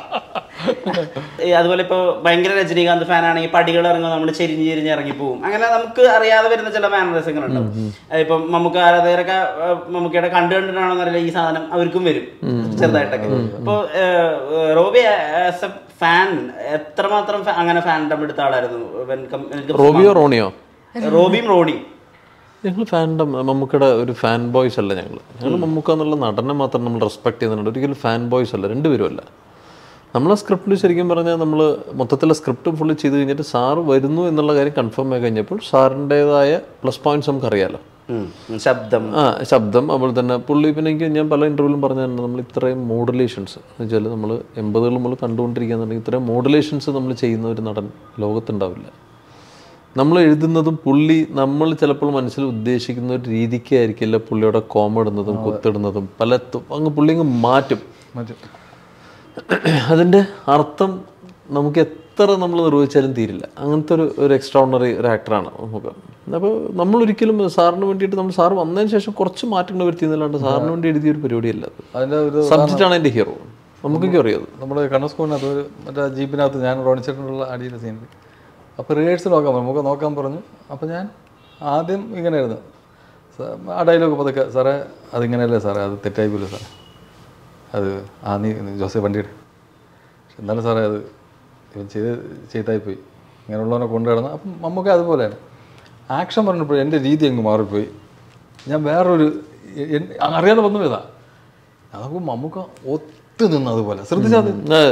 ഈ അതുപോലെ ഇപ്പോൾ ഭയങ്കര രജനീകാന്ത് ഫാൻ ആണെങ്കിൽ പടികൾ ഇറങ്ങുമ്പോൾ നമ്മൾ ചെരിഞ്ഞ് ചെരിഞ്ഞ് ഇറങ്ങി പോകും അങ്ങനെ നമുക്ക് അറിയാതെ വരുന്ന ചില മാനറിസങ്ങളുണ്ടാവും ഇപ്പം നമുക്ക് ആരാധകരൊക്കെ ഏഹ്, മമ്മൂക്കയുടെ കണ്ടു കണ്ടിട്ടാണെന്നറിയില്ല ഈ സാധനം അവർക്കും വരും ചെറുതായിട്ടൊക്കെ അപ്പോൾ റോബി ആസ് എ ഫാൻ എത്രമാത്രം fa- അങ്ങനെ ഫാൻഡം എടുത്ത ആളായിരുന്നു when com- when it comes to റോബിയോ റോണിയോ റോബിയും റോണിയും ഞങ്ങൾ ഫാൻഡം മമ്മൂക്കയുടെ ഒരു ഫാൻ ബോയ്സ് അല്ല ഞങ്ങൾ ഞങ്ങൾ മമ്മൂക്ക എന്നുള്ള നടനെ മാത്രം നമ്മൾ റെസ്പെക്ട് ചെയ്യുന്നുണ്ട് ഒരിക്കലും ഫാൻ ബോയ്സ് അല്ല രണ്ടുപേരും അല്ല നമ്മളെ സ്ക്രിപ്റ്റിൽ ശരിക്കും പറഞ്ഞാൽ നമ്മൾ മൊത്തത്തിലെ സ്ക്രിപ്റ്റ് ഫുള്ള് ചെയ്ത് കഴിഞ്ഞിട്ട് സാറ് വരുന്നു എന്നുള്ള കാര്യം കൺഫേം ആയി കഴിഞ്ഞപ്പോൾ സാറിൻ്റേതായ പ്ലസ് പോയിന്റ്സ് നമുക്കറിയാലോ ഉം. ശബ്ദം ആ ശബ്ദം അതുപോലെ തന്നെ പുള്ളി പിന്നെ എനിക്ക് ഞാൻ പല ഇൻ്റർവ്യൂലും പറഞ്ഞിട്ടുണ്ട് നമ്മൾ ഇത്രയും മോഡുലേഷൻസ് എന്ന് വെച്ചാൽ നമ്മൾ എൺപതുകൾ നമ്മൾ കണ്ടുകൊണ്ടിരിക്കുകയെന്നുണ്ടെങ്കിൽ ഇത്രയും മോഡുലേഷൻസ് നമ്മൾ ചെയ്യുന്ന ഒരു നടൻ ലോകത്തുണ്ടാവില്ല നമ്മൾ എഴുതുന്നതും പുള്ളി നമ്മൾ ചിലപ്പോൾ മനസ്സിൽ ഉദ്ദേശിക്കുന്ന ഒരു രീതിക്കായിരിക്കില്ല പുള്ളിയുടെ കോമിടുന്നതും കുത്തിടുന്നതും പല തു- അങ്ങ് പുള്ളി അങ്ങ് മാറ്റും മറ്റേ അതിൻ്റെ അർത്ഥം നമുക്ക് എത്ര നമ്മൾ നിർവഹിച്ചാലും തീരില്ല അങ്ങനത്തെ ഒരു ഒരു എക്സ്ട്രാ ഓർഡിനറി ഒരു ആക്ടറാണ് നമുക്ക് അപ്പോൾ നമ്മൾ ഒരിക്കലും സാറിന് വേണ്ടിയിട്ട് നമ്മൾ സാർ വന്നതിന് ശേഷം കുറച്ച് മാറ്റങ്ങൾ വരുത്തിയെന്നല്ലാണ്ട് സാറിന് വേണ്ടി എഴുതിയ ഒരു പരിപാടിയല്ല അത് അതിൻ്റെ ഒരു സബ്ജക്റ്റാണ് എൻ്റെ ഹീറോ നമുക്കൊക്കെ അറിയാം അത്. നമ്മുടെ കണ്ണൂർ സ്കൂളിനകത്ത് ഒരു മറ്റേ ജീപ്പിനകത്ത് ഞാൻ റോണിച്ചേട്ടനുള്ള അടിയിലെ സീനിൽ അപ്പോൾ റിഹേഴ്സൽ നോക്കാൻ പറഞ്ഞു നമുക്ക് നോക്കാൻ പറഞ്ഞു അപ്പോൾ ഞാൻ ആദ്യം ഇങ്ങനെയായിരുന്നു സ- ആ ഡയലോഗ് പതുക്കെ സാറേ അതിങ്ങനെയല്ലേ സാറേ അത് തെറ്റായി പോലും സാറേ അത് ആ നീ ജോസഫ് വണ്ടിയുടെ പക്ഷെ എന്നാലും സാറേ അത് ഇവൻ ചെയ്ത് ചെയ്തായിപ്പോയി ഇങ്ങനെയുള്ളവനെ കൊണ്ടു കിടന്ന് അപ്പം നമുക്ക് അതുപോലെയാണ് ആക്ഷൻ പറഞ്ഞപ്പോൾ എൻ്റെ രീതി അങ്ങ് മാറിപ്പോയി ഞാൻ വേറൊരു എ- എൻ- അറിയാതെ വന്നു പോയതാ നമുക്ക് മമ്മൂക്ക ഒത്തു നിന്ന് അതുപോലെ ശ്രദ്ധിച്ചാൽ ആ,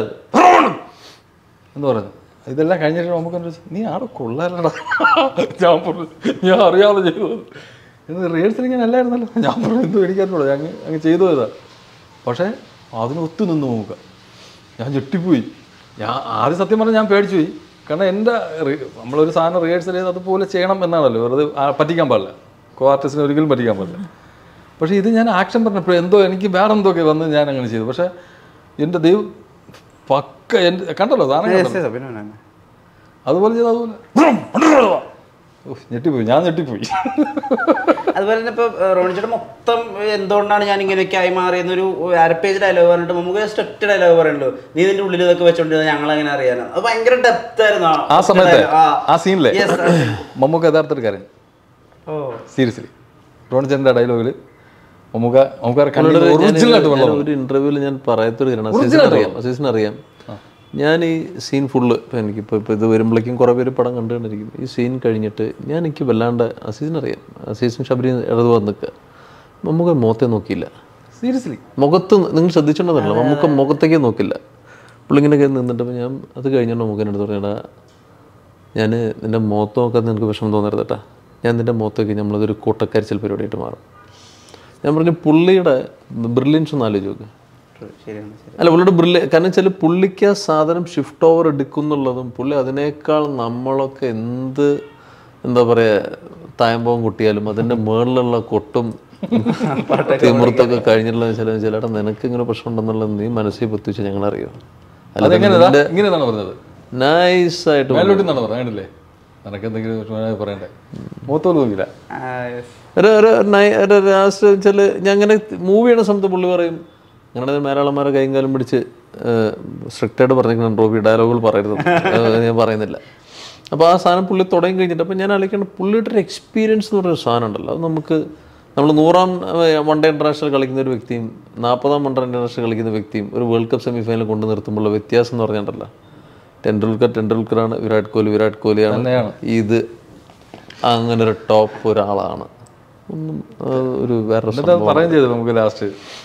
എന്ന് പറഞ്ഞു ഇതെല്ലാം കഴിഞ്ഞിട്ട് നമുക്ക് എന്താ വെച്ചാൽ നീ ആടെ കൊള്ളാലടാ ഞാൻ പറഞ്ഞു ഞാൻ അറിയാതെ ചെയ്തു എന്ന് റിഹേഴ്സൽ ഞാൻ അല്ലായിരുന്നല്ലോ ഞാൻ പറഞ്ഞു എന്ത് മേടിക്കാറുള്ളൂ അങ്ങ് അങ്ങ് ചെയ്തു പോയതാ പക്ഷേ അതിന് ഒത്തു നിന്നു നമുക്ക് ഞാൻ ഞെട്ടിപ്പോയി ഞാൻ ആദ്യം സത്യം പറഞ്ഞാൽ ഞാൻ പേടിച്ചു പോയി കാരണം എൻ്റെ റി- നമ്മളൊരു സാധനം റിഹേഴ്സൽ ചെയ്ത് അതുപോലെ ചെയ്യണം എന്നാണല്ലോ വെറുതെ ആ പറ്റിക്കാൻ പാടില്ല കോ ആർട്ടിസ്റ്റിനെ ഒരിക്കലും പറ്റിക്കാൻ പാടില്ല പക്ഷേ ഇത് ഞാൻ ആക്ഷൻ പറഞ്ഞപ്പോൾ എന്തോ എനിക്ക് വേറെ എന്തോ ഒക്കെ വന്ന് ഞാൻ അങ്ങനെ ചെയ്തു പക്ഷേ എൻ്റെ ദൈവം പക്ക എൻ്റെ കണ്ടല്ലോ സാധനം കണ്ടല്ലോ പിന്നെ വേണം. അതുപോലെ ചെയ്ത് അതുപോലെ ഉഫ്, ഞെട്ടിപ്പോയി ഞാൻ ഞെട്ടിപ്പോയി അതുപോലെ തന്നെ ഇപ്പൊ റോണിച്ചേട്ടൻ മൊത്തം എന്തുകൊണ്ടാണ് ഞാൻ ഇങ്ങനെയൊക്കെ ആയി മാറിയെന്നൊരു അരപ്പേജ് ഡയലോഗ് പറഞ്ഞിട്ട് നമുക്ക് ജസ്റ്റ് ഒറ്റ ഡയലോഗ് പറയുള്ളൂ നീ നിന്റെ ഉള്ളിൽ ഇതൊക്കെ വെച്ചോണ്ടിരുന്ന ഞങ്ങൾ അങ്ങനെ അറിയാനോ അത് ഭയങ്കര ഡെപ്ത് ആയിരുന്നു ആ സമയത്ത് ആ സീനിലെ Yes, മമ്മൂക്ക യഥാർത്ഥ കാര്യം ഓ സീരിയസ്ലി റോണിച്ചേട്ടൻ്റെ ഡയലോഗിൽ മമ്മൂക്ക മമ്മൂക്കാരെ പുള്ളിയുടെ ഒരു- ഒറിജിനൽ ആയിട്ട് ഞാൻ വെള്ളം ഒരു ഇന്റർവ്യൂവിൽ ഞാൻ പറയാത്തൊരു കാരണം Original അസീസിന് ആയിട്ട് അറിയാം അസീസിന് അറിയാം ഞാൻ ഈ സീൻ ഫുള്ള് ഇപ്പം എനിക്കിപ്പോൾ ഇപ്പോൾ ഇത് വരുമ്പോഴേക്കും കുറേ പേര് പടം കണ്ടു കണ്ടിരിക്കും ഈ സീൻ കഴിഞ്ഞിട്ട് ഞാൻ എനിക്ക് വല്ലാണ്ട് അസീസിന് അറിയാം അസീസിന് ശബരി ഇടത് വന്ന് നിൽക്കുക നമുക്ക് മുഖത്തെ നോക്കിയില്ല സീരിയസ്ലി മുഖത്ത് നിങ്ങൾ ശ്രദ്ധിച്ചിട്ടുണ്ടെന്നല്ല നമുക്ക് മുഖത്തേക്കേ നോക്കില്ല പുള്ളിങ്ങനെ കയറി നിന്നിട്ടപ്പോൾ ഞാൻ അത് കഴിഞ്ഞിട്ട് നമുക്ക് എൻ്റെ അടുത്ത് പറഞ്ഞാ ഞാൻ നിൻ്റെ മുഖത്ത് നോക്കാൻ നിനക്ക് വിഷമം തോന്നരുത് കേട്ടാ ഞാൻ നിൻ്റെ മുഖത്തേക്ക് നമ്മളതൊരു കൂട്ടക്കരിച്ചൽ പരിപാടിയായിട്ട് മാറും ഞാൻ പറഞ്ഞു പുള്ളിയുടെ ബ്രില്യൻസ് ഒന്ന് ആലോചിച്ച് നോക്ക് ശരിയാണ് ശരി അല്ല പുള്ളിയുടെ ബ്രില്യ കാരണം വെച്ചാൽ പുള്ളിക്ക് ആ സാധനം ഷിഫ്റ്റ് ഓവർ എടുക്കുന്നുള്ളതും പുള്ളി അതിനേക്കാൾ നമ്മളൊക്കെ എന്ത് എന്താ പറയുക തായമ്പവും കുട്ടിയാലും അതിൻ്റെ മുകളിലുള്ള കൊട്ടും തിമിർത്തൊക്കെ കഴിഞ്ഞിട്ടുള്ള ചില ചിലടാ നിനക്ക് ഇങ്ങനെ പ്രശ്നം ഉണ്ടെന്നുള്ളത് നീ മനസ്സിൽ പൊത്തിച്ച് ഞങ്ങളറിയോ അതെങ്ങനെ ഇങ്ങനെയാണ് പറഞ്ഞത് നൈസായിട്ട് മേലോട്ട് നിന്നാണ് പറഞ്ഞത് കണ്ടില്ലേ നിനക്ക് എന്തെങ്കിലും വിഷമമായി പറയണ്ടേ മുഖത്തോട് നോക്കില്ല ആ, yes. ഒരു ഒരു നൈ- ഒരു ലാസ്റ്റ് വെച്ചാൽ ഞാൻ അങ്ങനെ മൂവ് ചെയ്യണ സമയത്ത് പുള്ളി പറയും ഞങ്ങളുടെ മേലാളന്മാരെ കൈയും കാലം പിടിച്ച് സ്ട്രിക്റ്റ് ആയിട്ട് പറഞ്ഞിരിക്കണം റോബി ഡയലോഗുകൾ പറയരുത് ഏഹ് ഞാൻ പറയുന്നില്ല അപ്പോൾ ആ സാധനം പുള്ളി തുടങ്ങി കഴിഞ്ഞിട്ട് അപ്പോൾ ഞാൻ ആലോചിക്കണം പുള്ളിയുടെ ഒരു എക്സ്പീരിയൻസ് എന്ന് പറയുന്ന സാധനം ഉണ്ടല്ലോ അത് നമുക്ക് നമ്മൾ നൂറാം വൺ ഡേ ഇൻ്റർനാഷണൽ കളിക്കുന്ന ഒരു വ്യക്തിയും നാൽപ്പതാം വൺ ഡേ ഇൻ്റർനാഷണൽ കളിക്കുന്ന വ്യക്തിയും ഒരു വേൾഡ് കപ്പ് സെമി ഫൈനൽ കൊണ്ട് നിർത്തുമ്പോഴുള്ള വ്യത്യാസം എന്ന് പറഞ്ഞിട്ടുണ്ടല്ലോ ടെണ്ടുൽക്കർ ടെണ്ടുൽക്കറാണ് വിരാട് കോഹ്ലി വിരാട് കോഹ്ലിയാണ് ഇത് അങ്ങനെ ഒരു ടോപ്പ് ഒരാളാണ് ഒന്നും ആ, ഒരു വേറെ എന്നിട്ട് അത് പറയുകയും ചെയ്തു നമുക്ക് ലാസ്റ്റ്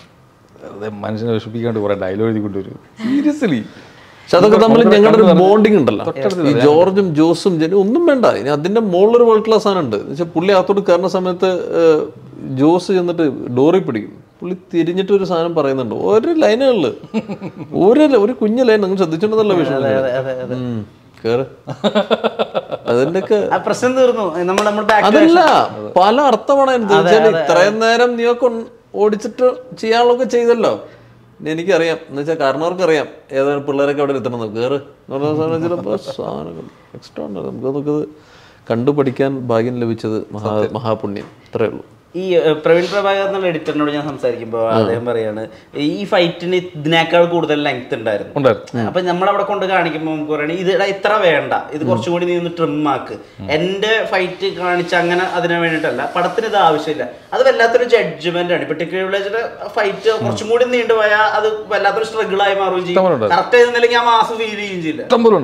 മനുഷ്യനെ വിഷമിപ്പിക്കാണ്ട് കുറെ ഡയലോഗ് എഴുതി കൊണ്ടുവരും സീരിയസ്ലി പക്ഷെ അതൊക്കെ തമ്മിൽ ഞങ്ങളുടെ ഒരു ബോണ്ടിങ് ഉണ്ടല്ലോ ഈ ജോർജും ജോസും ജനും ഒന്നും വേണ്ട ഇനി അതിന്റെ മുകളിലൊരു വേൾഡ് ക്ലാസ് ആണ് ഉണ്ട് വെച്ചാൽ പുള്ളി അകത്തോട്ട് കയറുന്ന സമയത്ത് ഏഹ്, ജോസ് ചെന്നിട്ട് ഡോറി പിടിക്കും പുള്ളി തിരിഞ്ഞിട്ട് ഒരു സാധനം പറയുന്നുണ്ട് ഒരു ലൈനുകളില് ഒരു ഒരു കുഞ്ഞു ലൈൻ നിങ്ങൾ ശ്രദ്ധിച്ചിട്ടുണ്ടല്ലോ വിഷയം കേറ് അതിന്റെയൊക്കെ ആ പ്രശ്നം തീർന്നു നമ്മൾ നമ്മൾ ബാക്ക് അതല്ല പല അർത്ഥമാണ് അതിനകത്ത്. വെച്ചാല് ഇത്രയും നേരം നീയൊക്കെ ഉൺ- ഓടിച്ചിട്ട് ചെയ്യാനുള്ളതൊക്കെ ചെയ്തല്ലോ ഇനി എനിക്കറിയാം എന്ന് വെച്ചാൽ കാരണവർക്ക് അറിയാം ഏതാണ് പിള്ളേരൊക്കെ അവിടെ എത്തണം കയറ് എന്ന് പറഞ്ഞ സാധനം ചിലപ്പോൾ സാധനങ്ങൾ എക്സ്ട്രാ ഉണ്ട് നമുക്ക് നമുക്കത് കണ്ടുപഠിക്കാൻ ഭാഗ്യം ലഭിച്ചത് മഹാ മഹാപുണ്യം ഇത്രയേ ഉള്ളൂ ഈ ഏഹ്, പ്രവീൺ പ്രഭാകർ എന്നുള്ള എഡിറ്ററിനോട് ഞാൻ സംസാരിക്കുമ്പോൾ അദ്ദേഹം പറയാണ് ഈ ഫൈറ്റിന് ഇതിനേക്കാൾ കൂടുതൽ ലെങ്ത് ഉണ്ടായിരുന്നു ഉണ്ടായിരുന്നു അപ്പൊ നമ്മളവിടെ കൊണ്ട് കാണിക്കുമ്പോൾ നമുക്ക് പറയണേ ഇത് എടാ ഇത്ര വേണ്ട ഇത് കുറച്ചും കൂടി നീ ഒന്ന് ട്രിം ആക്ക് എന്റെ ഫൈറ്റ് കാണിച്ച അങ്ങനെ അതിന് വേണ്ടിയിട്ടല്ല പടത്തിന് ഇത് ആവശ്യമില്ല അത് വല്ലാത്തൊരു ജഡ്ജ്മെന്റ് ആണ് ഇപ്പൊ ടിക്കറ്റ് വില്ലേജിന്റെ ഫൈറ്റ് കുറച്ചും കൂടി നീണ്ടുപോയാൽ അത് വല്ലാത്തൊരു സ്ട്രഗിൾ ആയി മാറുകയും ചെയ്യും ഇഷ്ടംപോലെ കറക്റ്റ് ആയിരുന്നില്ലെങ്കിൽ ആ മാസം ഫീൽ ചെയ്യുകയും ചെയ്യില്ല ഇഷ്ടം പോലെ ഉണ്ടായിരുന്നു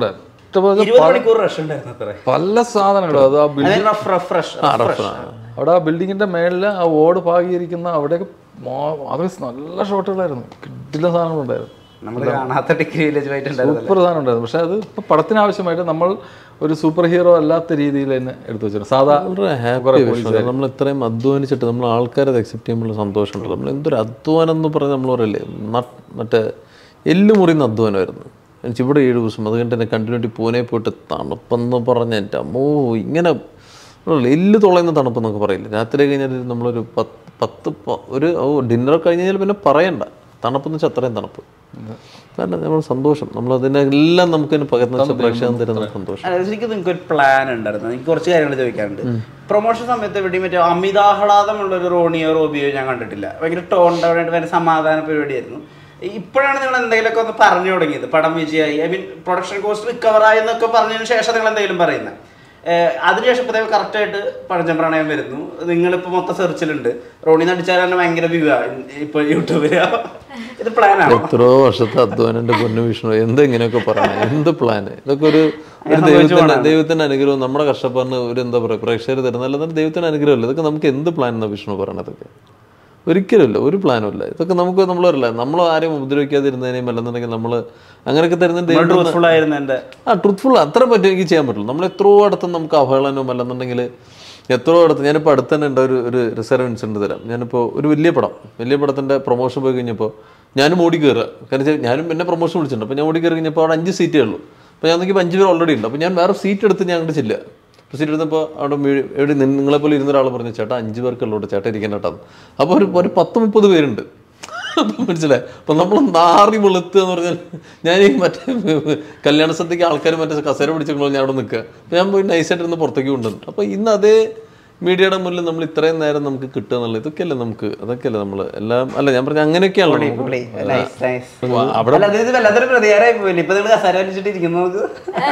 ഇഷ്ടപ്പെട്ട ഇരുപത് മണിക്കൂർ റഷ് ഉണ്ടായിരുന്നു അത്രേ പല സാധനങ്ങളും അത് ആ ബിൽഡിംഗ് റഫ് റഫ് ഫ്രഷ് അവിടെ ആ ബിൽഡിങ്ങിന്റെ മേളിൽ ആ ഓട് പാകിയിരിക്കുന്ന അവിടെയൊക്കെ മോ- അത് നല്ല ഷോട്ടുകളായിരുന്നു കിട്ടില്ല സാധനങ്ങളുണ്ടായിരുന്നു നമ്മൾ കാണാത്ത ഡിഗ്രി വില്ലേജ് ആയിട്ടുണ്ടായിരുന്നു സൂപ്പർ സാധനം ഉണ്ടായിരുന്നു പക്ഷെ അത് ഇപ്പൊ പടത്തിന് ആവശ്യമായിട്ട് നമ്മൾ ഒരു സൂപ്പർ ഹീറോ അല്ലാത്ത രീതിയിൽ തന്നെ എടുത്തു വെച്ചിട്ടുണ്ട് സാധാ വളരെ ഹാപ്പി വിഷയം നമ്മൾ ഇത്രയും അധ്വാനിച്ചിട്ട് നമ്മൾ ആൾക്കാരെ അത് അക്സെപ്റ്റ് ചെയ്യുമ്പോൾ സന്തോഷമുണ്ട് നമ്മൾ എന്തൊരു അധ്വാനം എന്ന് പറഞ്ഞ് നമ്മൾ പറയില്ലേ നട്ട് മറ്റേ എല്ല് മുറിയുന്ന അധ്വാനമായിരുന്നു എനിക്ക് ഇവിടെ ഏഴ് ദിവസം അത് കഴിഞ്ഞിട്ട് എന്നെ കണ്ടിന്യൂട്ടി പൂനെ പോയിട്ട് തണുപ്പെന്ന് പറഞ്ഞ എൻ്റെ അമ്മോ ഇങ്ങനെ ഉള്ള എല്ല് തുളയുന്ന തണുപ്പ് എന്നൊക്കെ പറയില്ല രാത്രി കഴിഞ്ഞാൽ നമ്മളൊരു പത്ത് പത്ത് പ- ഒരു ഓ ഡിന്നർ കഴിഞ്ഞ് കഴിഞ്ഞാൽ പിന്നെ പറയണ്ട തണുപ്പെന്ന് വെച്ചാൽ അത്രയും തണുപ്പ് കാരണം നമ്മൾ സന്തോഷം നമ്മൾ അതിനെല്ലാം നമുക്ക് തന്നെ പകർന്നു വെച്ചാൽ പ്രേക്ഷകൻ തരുന്ന സന്തോഷം അല്ല, ശരിക്കും നിങ്ങൾക്ക് ഒരു പ്ലാൻ ഉണ്ടായിരുന്നു എനിക്ക് കുറച്ച് കാര്യങ്ങൾ ചോദിക്കാനുണ്ട് പ്രൊമോഷൻ സമയത്ത് എവിടെയും മറ്റേ അമിതാഹ്ലാദമുള്ള ഒരു റോണിയോ റോബിയോ ഞാൻ കണ്ടിട്ടില്ല ഭയങ്കര ടോൺ ഡൗൺ ആയിട്ട് ഭയങ്കര സമാധാന പരിപാടിയായിരുന്നു ഇപ്പോഴാണ് നിങ്ങൾ എന്തെങ്കിലുമൊക്കെ ഒന്ന് പറഞ്ഞു തുടങ്ങിയത് പടം വിജയമായി I mean production cost recover ആയി എന്നൊക്കെ പറഞ്ഞതിന് ശേഷം നിങ്ങൾ എന്തെങ്കിലും പറയുന്നത് അതിനുശേഷം ഇപ്പോൾ കറക്റ്റ് ആയിട്ട് പഴഞ്ചൻ പ്രണയം വരുന്നു നിങ്ങളിപ്പോൾ മൊത്തം സെർച്ചിലുണ്ട് റോണി നടിച്ചാൽ തന്നെ ഭയങ്കര വ്യൂ ഇപ്പൊ യൂട്യൂബിൽ ഇത് പ്ലാനാണോ എത്രയോ വർഷത്തെ അധ്വാനന്റെ പൊന്നു വിഷ്ണു എന്ത് ഇങ്ങനെയൊക്കെ പറയണം എന്ത് പ്ലാന് ഇതൊക്കെ ഒരു ഒരു ദൈവത്തിന്റെ ദൈവത്തിന്റെ അനുഗ്രഹം നമ്മുടെ കഷ്ടപ്പാടിന് ഒരു എന്താ പറയുക പ്രേക്ഷകർ തരുന്ന അല്ലാതെ ദൈവത്തിന്റെ അനുഗ്രഹമല്ല ഇതൊക്കെ നമുക്ക് എന്ത് പ്ലാൻ എന്നാ വിഷ്ണു പറയണതൊക്കെ ഒരിക്കലുമില്ല ഒരു പ്ലാനും ഇല്ല ഇതൊക്കെ നമുക്ക് നമ്മൾ പറയില്ല നമ്മൾ ആരെയും ഉപദ്രവിക്കാതിരുന്നതിനെയും അല്ലെന്നുണ്ടെങ്കിൽ നമ്മൾ അങ്ങനെയൊക്കെ തരുന്ന ദൈവം തരുന്ന- ട്രൂത്ത്ഫുൾ ആയിരുന്നു എൻ്റെ ആ ട്രൂത്ത്ഫുൾ അത്ര പറ്റും എനിക്ക് ചെയ്യാൻ പറ്റുള്ളൂ നമ്മൾ എത്രയോ അടുത്ത് നമുക്ക് അവഹേളനവും അല്ലെന്നുണ്ടെങ്കിൽ എത്രയോ അടുത്ത് ഞാനിപ്പോൾ അടുത്ത് തന്നെ ഉണ്ട് ഒരു ഒരു റിസർവ് ഇൻസിഡൻറ്റ് തരാം ഞാനിപ്പോൾ ഒരു വലിയ പടം വലിയ പടത്തിൻ്റെ പ്രൊമോഷൻ പോയി കഴിഞ്ഞപ്പോൾ ഞാനും ഓടി കയറുക കാരണം വെച്ചാൽ ഞാനും എന്നെ പ്രൊമോഷൻ വിളിച്ചിട്ടുണ്ട് അപ്പോൾ ഞാൻ ഓടി കയറി കഴിഞ്ഞപ്പോൾ അവിടെ അഞ്ച് സീറ്റേ ഉള്ളൂ അപ്പോൾ ഞാൻ നോക്കിയപ്പോൾ അഞ്ച് പേർ ഓൾറെഡി ഉണ്ട് അപ്പോൾ ഞാൻ വേറെ സീറ്റ് എടുത്ത് ഞാൻ അങ്ങോട്ട് ചെല്ലുക അപ്പോൾ സീറ്റ് എടുത്തപ്പോൾ അവിടെ മീ- എവിടെ നി- നിങ്ങളെപ്പോലെ ഇരുന്ന ഒരാൾ പറഞ്ഞു ചേട്ടാ അഞ്ച് പേർക്കുള്ളൂ ചേട്ടാ ഇരിക്കാൻ കേട്ടോ അപ്പോൾ ഒരു ഒരു പത്ത് മുപ്പത് പേരുണ്ട് അപ്പൊ മനസ്സിലായി അപ്പൊ നമ്മൾ നാറി വെളുത്ത് എന്ന് പറഞ്ഞാൽ ഞാൻ ഈ മറ്റേ കല്യാണ സദ്യക്ക് ആൾക്കാർ മറ്റേ കസേര പിടിച്ചിട്ടുള്ളൂ ഞാൻ അവിടെ നിൽക്കുക അപ്പൊ ഞാൻ പോയി നൈസായിട്ട് ഇരുന്ന് പുറത്തേക്ക് കൊണ്ടുവന്നു അപ്പൊ ഇന്ന് അതേ മീഡിയയുടെ മുന്നിൽ നമ്മൾ ഇത്രയും നേരം നമുക്ക് കിട്ടുക എന്നുള്ളത് ഇതൊക്കെയല്ലേ നമുക്ക് അതൊക്കെയല്ലേ നമ്മൾ എല്ലാം അല്ല ഞാൻ പറഞ്ഞ അങ്ങനെയൊക്കെയാണല്ലോ നമുക്ക്. നൈസ് നൈസ് അല്ല അതായത് വല്ലാത്തൊരു പ്രതികാരമായി പോയില്ല ഇപ്പൊ നിങ്ങൾ കസാര വലിച്ചിട്ട് ഇരിക്കുന്നു നമുക്ക്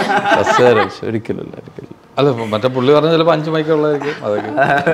കസേര ഒരിക്കലും ഇല്ല ഒരിക്കലും അല്ല മറ്റേ പുള്ളി പറഞ്ഞ ചിലപ്പോൾ അഞ്ച് മൈക്കുള്ളതായിരിക്കും അതൊക്കെ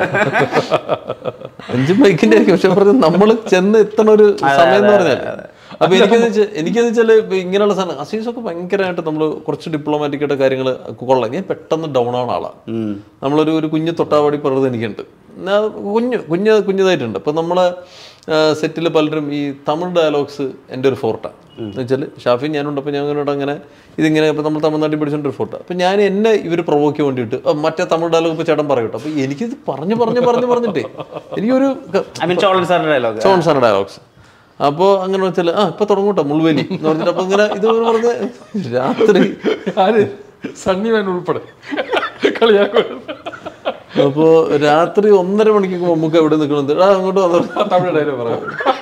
അഞ്ച് ബൈക്കിന്റെ ആയിരിക്കും പക്ഷെ പറഞ്ഞത് നമ്മൾ ചെന്ന് എത്തണ ഒരു സമയം എന്ന് പറഞ്ഞാൽ അപ്പൊ എനിക്കെന്ന് വെച്ചാൽ എനിക്കെന്ന് വെച്ചാൽ ഇപ്പൊ ഇങ്ങനെയുള്ള സാധനം അസീസൊക്കെ ഭയങ്കരമായിട്ട് നമ്മൾ കുറച്ച് ഡിപ്ലോമാറ്റിക് ആയിട്ട് കാര്യങ്ങൾ കൊള്ളാം ഞാൻ പെട്ടെന്ന് ഡൗൺ ആവുന്ന ആളാണ് നമ്മളൊരു ഒരു കുഞ്ഞ് തൊട്ടാവാടി പറഞ്ഞത് എനിക്കുണ്ട് ഞാൻ കുഞ്ഞ് കുഞ്ഞ് കുഞ്ഞതായിട്ടുണ്ട് അപ്പൊ നമ്മളെ സെറ്റിൽ പലരും ഈ തമിഴ് ഡയലോഗ്സ് എൻ്റെ ഒരു ഫോർട്ടാണ് എന്ന് വെച്ചാൽ ഷാഫി ഞാനുണ്ട് അപ്പോൾ ഞങ്ങളോട് അങ്ങനെ ഇതിങ്ങനെ ഇപ്പോൾ നമ്മൾ തമിഴ്നാട്ടിൽ പിടിച്ചോണ്ട് ഒരു ഫോട്ടോ അപ്പോൾ ഞാൻ എന്നെ ഇവർ പ്രൊവോക്ക് ചെയ്യാൻ വേണ്ടിയിട്ട് "ആ, മറ്റേ തമിഴ് ഡയലോഗ് ഇപ്പോൾ ചേട്ടൻ പറയട്ടോ അപ്പോൾ എനിക്കിത് പറഞ്ഞു പറഞ്ഞു പറഞ്ഞു പറഞ്ഞിട്ടേ എനിക്കൊരു ഐ മീൻ ചോളൻ സാറിന്റെ ഡയലോഗ് ചോൺസാണ് ഡയലോഗ്സ് അപ്പോൾ അങ്ങനെ വെച്ചാൽ ആ ഇപ്പൊ തുടങ്ങൂട്ടോ മുൾവേലി എന്ന് പറഞ്ഞിട്ട് അപ്പൊ ഇങ്ങനെ ഇത് പറഞ്ഞ് രാത്രി ആര് സണ്ണി വേൻ ഉൾപ്പെടെ കളിയാക്കുമായിരുന്നു അപ്പോൾ രാത്രി ഒന്നര മണിക്കൊക്കെ നമുക്ക് എവിടെ നിൽക്കണത് ആ അങ്ങോട്ട് വന്നു തമിഴ് ഡയലോഗ് പറയാം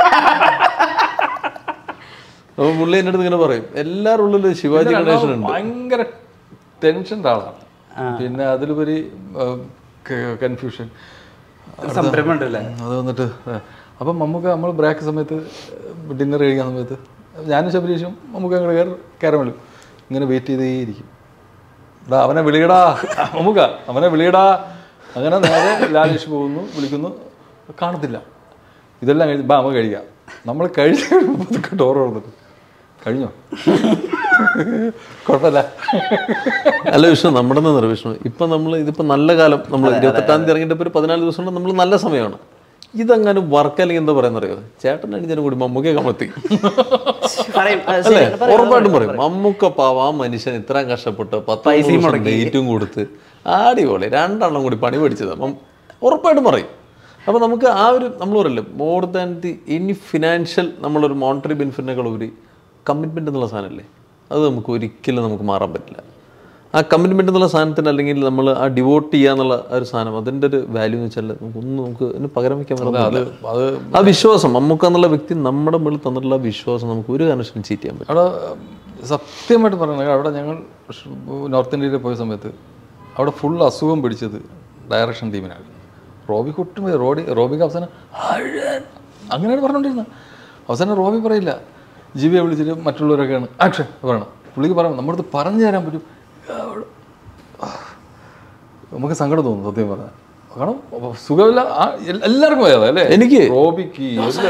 അപ്പോൾ പുള്ളി എൻ്റെ അടുത്ത് ഇങ്ങനെ പറയും എല്ലാവരുടെ ഉള്ളിൽ ശിവാജി ഗണേശൻ ഉണ്ട് ഭയങ്കര ടെൻഷൻ്റെ ആളാണ് പിന്നെ അതിലുപരി കൺഫ്യൂഷൻ സംരംഭം ഉണ്ടല്ലേ അത് വന്നിട്ട് ആ, അപ്പം നമുക്ക് നമ്മൾ ബ്രേക്ക് സമയത്ത് ഡിന്നർ കഴിക്കാൻ സമയത്ത് ഞാനും ശബരീഷും നമുക്ക് അങ്ങോട്ട് കയറി കയറമല്ലോ ഇങ്ങനെ വെയിറ്റ് ചെയ്തേയിരിക്കും എടാ അവനെ വിളിയടാ നമുക്ക് അവനെ വിളിയടാ അങ്ങനെ നേരെ ലാലേഷ് പോകുന്നു വിളിക്കുന്നു കാണത്തില്ല ഇതെല്ലാം കഴിഞ്ഞ് ബാ നമുക്ക് കഴിക്കാം നമ്മൾ കഴിച്ച് കഴിയുമ്പോൾ ഡോർ തുറന്നിട്ട് കഴിഞ്ഞോ കുഴപ്പമില്ല അല്ല വിഷ്ണു നമ്മുടെ നിന്നറ വിഷ്ണു ഇപ്പൊ നമ്മൾ ഇതിപ്പോ നല്ല കാലം നമ്മൾ ഇരുപത്തെട്ടാം തീയതി ഇറങ്ങിയിട്ട് ഇപ്പൊ ഒരു പതിനാല് ദിവസം കൊണ്ട് നമ്മൾ നല്ല സമയമാണ് ഇതങ്ങനെ വർക്ക് അല്ലെങ്കിൽ എന്താ പറയാൻ അറിയോ ചേട്ടൻ അണിഞ്ഞതിനും കൂടി മമ്മൂക്കെ കമത്തി പറയും അത് അല്ലേ ശരി, പറയും, ഉറപ്പായിട്ടും പറയും മമ്മൂക്ക പാവ ആ മനുഷ്യൻ ഇത്രയും കഷ്ടപ്പെട്ട് പത്ത് ഡേറ്റും കൊടുത്ത് അടിപൊളി രണ്ടെണ്ണം കൂടി പണി പഠിച്ചത് അപ്പം ഉറപ്പായിട്ടും പറയും അപ്പോൾ നമുക്ക് ആ ഒരു നമ്മൾ പറയില്ലേ more than the any financial നമ്മളൊരു മോണിറ്ററി ബെനിഫിറ്റിനേക്കാൾ ഉപരി കമ്മിറ്റ്മെൻ്റ് എന്നുള്ള സാധനമല്ലേ അത് നമുക്ക് ഒരിക്കലും നമുക്ക് മാറാൻ പറ്റില്ല ആ കമ്മിറ്റ്മെൻ്റ് എന്നുള്ള സാധനത്തിന് അല്ലെങ്കിൽ നമ്മൾ ആ ഡിവോട്ട് ചെയ്യുക എന്നുള്ള ആ ഒരു സാധനം അതിൻ്റെ ഒരു വാല്യൂ എന്ന് വെച്ചാൽ നമുക്കൊന്നും നമുക്ക് അതിന് പകരം വയ്ക്കാൻ പറ്റില്ല അത് ആ വിശ്വാസം നമുക്ക് എന്നുള്ള വ്യക്തി നമ്മുടെ മുകളിൽ തന്നിട്ടുള്ള ആ വിശ്വാസം നമുക്ക് ഒരു കാരണവശാലും ചീറ്റ് ചെയ്യാൻ പറ്റും അവിടെ സത്യമായിട്ട് പറയണത് അവിടെ ഞങ്ങൾ ഷ് നോർത്ത് ഇന്ത്യയിൽ പോയ സമയത്ത് അവിടെ ഫുൾ അസുഖം പിടിച്ചത് ഡയറക്ഷൻ ടീമിനാണ് റോബിക്ക് ഒട്ടും വയ്യ. റോഡി റോബിക്ക് അവസാനം "അഴൻ" അങ്ങനെയാണ് പറഞ്ഞുകൊണ്ടിരുന്നത് അവസാനം റോബി പറയില്ല ജിബിയെ വിളിച്ചിട്ട് മറ്റുള്ളവരൊക്കെയാണ് ആക്ഷൻ പറയണം പുള്ളിക്ക് പറയാം നമ്മുടെ അടുത്ത് പറഞ്ഞു തരാൻ പറ്റും അവിടെ- നമുക്ക് സങ്കടം തോന്നും സത്യം പറഞ്ഞാൽ കാരണം സുഖമില്ല ആ, എൽ- എല്ലാവർക്കും വയ്യാതെ അല്ലേ എനിക്ക് റോബിക്ക് എല്ലാ-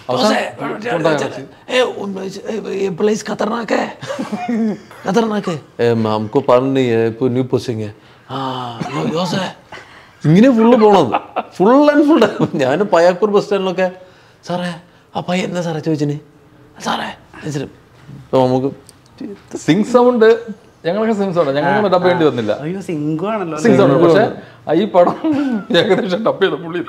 प्लेस खतरनाक है खतरनाक है ए, हमको पालन नहीं है इപ്പൊ ന്യൂ പോസ്റ്റിംഗ് है हाँ യോസേ ഇങ്ങനെ ഫുള്ള് പോണത് ഫുൾ ആൻഡ് ഫുൾ ഞാൻ പയ്യാക്കൂർ ബസ് സ്റ്റാൻഡിലൊക്കെ സാറേ ആ പയ്യൻ എന്താ സാറേ ചോദിച്ചിന് സാറേ ചോദിച്ചിട്ട് ഇപ്പൊ നമുക്ക് സിങ് സൗണ്ട് ഞങ്ങളൊക്കെ സിങ് സൗണ്ട് ഞങ്ങൾക്ക് ഡബ് ചെയ്യേണ്ടി വന്നില്ല അയ്യോ സിംഗു ആണല്ലോ സിങ് സൗണ്ട് പക്ഷെ ഈ പടം ഏകദേശം ഡബ് ചെയ്ത പുള്ളി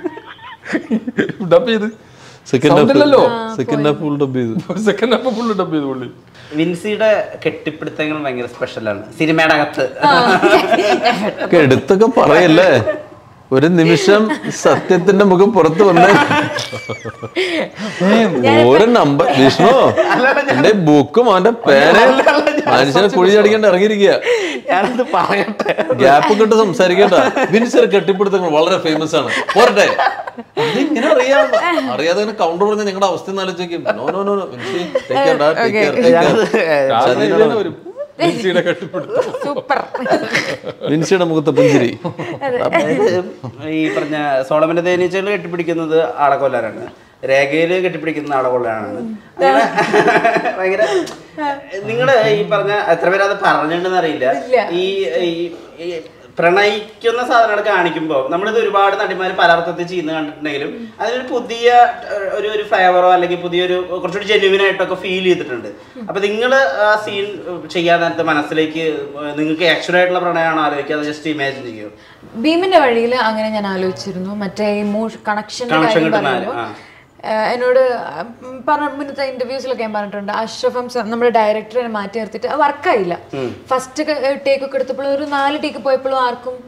ഡബ് ചെയ്ത് സെക്കൻഡ് Sound ഇല്ലല്ലോ. സെക്കൻഡ് ഹാഫ് ഫുൾ ഡബ് ചെയ്തു സെക്കൻഡ് ഹാഫ് ഫുള്ള് ഡബ് ചെയ്ത് പുള്ളി വിൻസിയുടെ കെട്ടിപ്പിടുത്തങ്ങൾ ഭയങ്കര സ്പെഷ്യലാണ് സിനിമയുടെ അകത്ത് ഒക്കെ എടുത്തൊക്കെ പറയല്ലേ ഒരു നിമിഷം സത്യത്തിന്റെ മുഖം പുറത്തു വന്ന് ഓരോ നമ്പർ വിഷ്ണു എന്റെ ബുക്കും അവന്റെ പേന മനുഷ്യനെ കുഴി ചടിക്കേണ്ട ഇറങ്ങിയിരിക്കുക ഞാനത് പറയട്ടെ ഗ്യാപ്പ് കിട്ട് സംസാരിക്കേണ്ട വിൻസർ കെട്ടിപ്പിടുത്തങ്ങൾ വളരെ ഫേമസ് ആണ് പോരട്ടെ ഇങ്ങനെ അറിയാം അറിയാതെ ഇങ്ങനെ കൗണ്ടർ പറഞ്ഞ നിങ്ങളുടെ അവസ്ഥ ഒന്ന് ആലോചിക്കും no no no no Vincy take care ഡാ ടേക്ക് കെയർ ടേക്ക് കെയർ രാജനീതിയുടെ വരും വിൻസിയുടെ കെട്ടിപ്പിടുത്തം സൂപ്പർ വിൻസിയുടെ മുഖത്തെ പുഞ്ചിരി അതായത് ഈ പറഞ്ഞ സോളമന്റെ തേനീച്ചകൾ കെട്ടിപ്പിടിക്കുന്നത് ആളെ കൊല്ലാനാണ് രേഖയില് കെട്ടിപ്പിടിക്കുന്ന ആളെ കൊല്ലാനാണ് അങ്ങനെ ഭയങ്കര നിങ്ങള് ഈ പറഞ്ഞ എത്ര പേര് അത് പറഞ്ഞിട്ടുണ്ടെന്ന് അറിയില്ല ഈ ഈ- ഈ പ്രണയിക്കുന്ന സാധനങ്ങൾ കാണിക്കുമ്പോൾ നമ്മളിത് ഒരുപാട് നടിമാർ പല അർത്ഥത്തിൽ ചെയ്യുന്ന കണ്ടിട്ടുണ്ടെങ്കിലും അതിനൊരു പുതിയ ഏഹ്, ഒരു ഒരു ഫ്ലേവറോ അല്ലെങ്കിൽ പുതിയൊരു കുറച്ചുകൂടി ജെന്യുവിൻ ആയിട്ടൊക്കെ ഫീൽ ചെയ്തിട്ടുണ്ട് അപ്പൊ നിങ്ങൾ ആ സീൻ ചെയ്യാൻ നേരത്തെ മനസ്സിലേക്ക് നിങ്ങൾക്ക് ആക്ച്വൽ ആയിട്ടുള്ള പ്രണയമാണോ ആലോചിക്കുക അത് ജസ്റ്റ് ഇമാജിൻ ചെയ്യുമോ ഭീമിന്റെ വഴിയിൽ അങ്ങനെ ഞാൻ ആലോചിച്ചിരുന്നു മറ്റേ കണക്ഷന്റെ Connection കാര്യം കിട്ടുന്ന പറയുമ്പോൾ ആ. ഏഹ് എന്നോട് ഉം പറഞ്ഞ മുന്നത്തെ ഇന്റർവ്യൂസിലൊക്കെ ഞാൻ പറഞ്ഞിട്ടുണ്ട് അഷ്റഫം സ- നമ്മുടെ ഡയറക്ടറെ മാറ്റി നിർത്തിയിട്ട് അത് വർക്കായില്ല ഫസ്റ്റ് ടേക്ക് ഒക്കെ എടുത്തപ്പോൾ ഒരു നാല് ടേക്ക് പോയപ്പോഴും ആർക്കും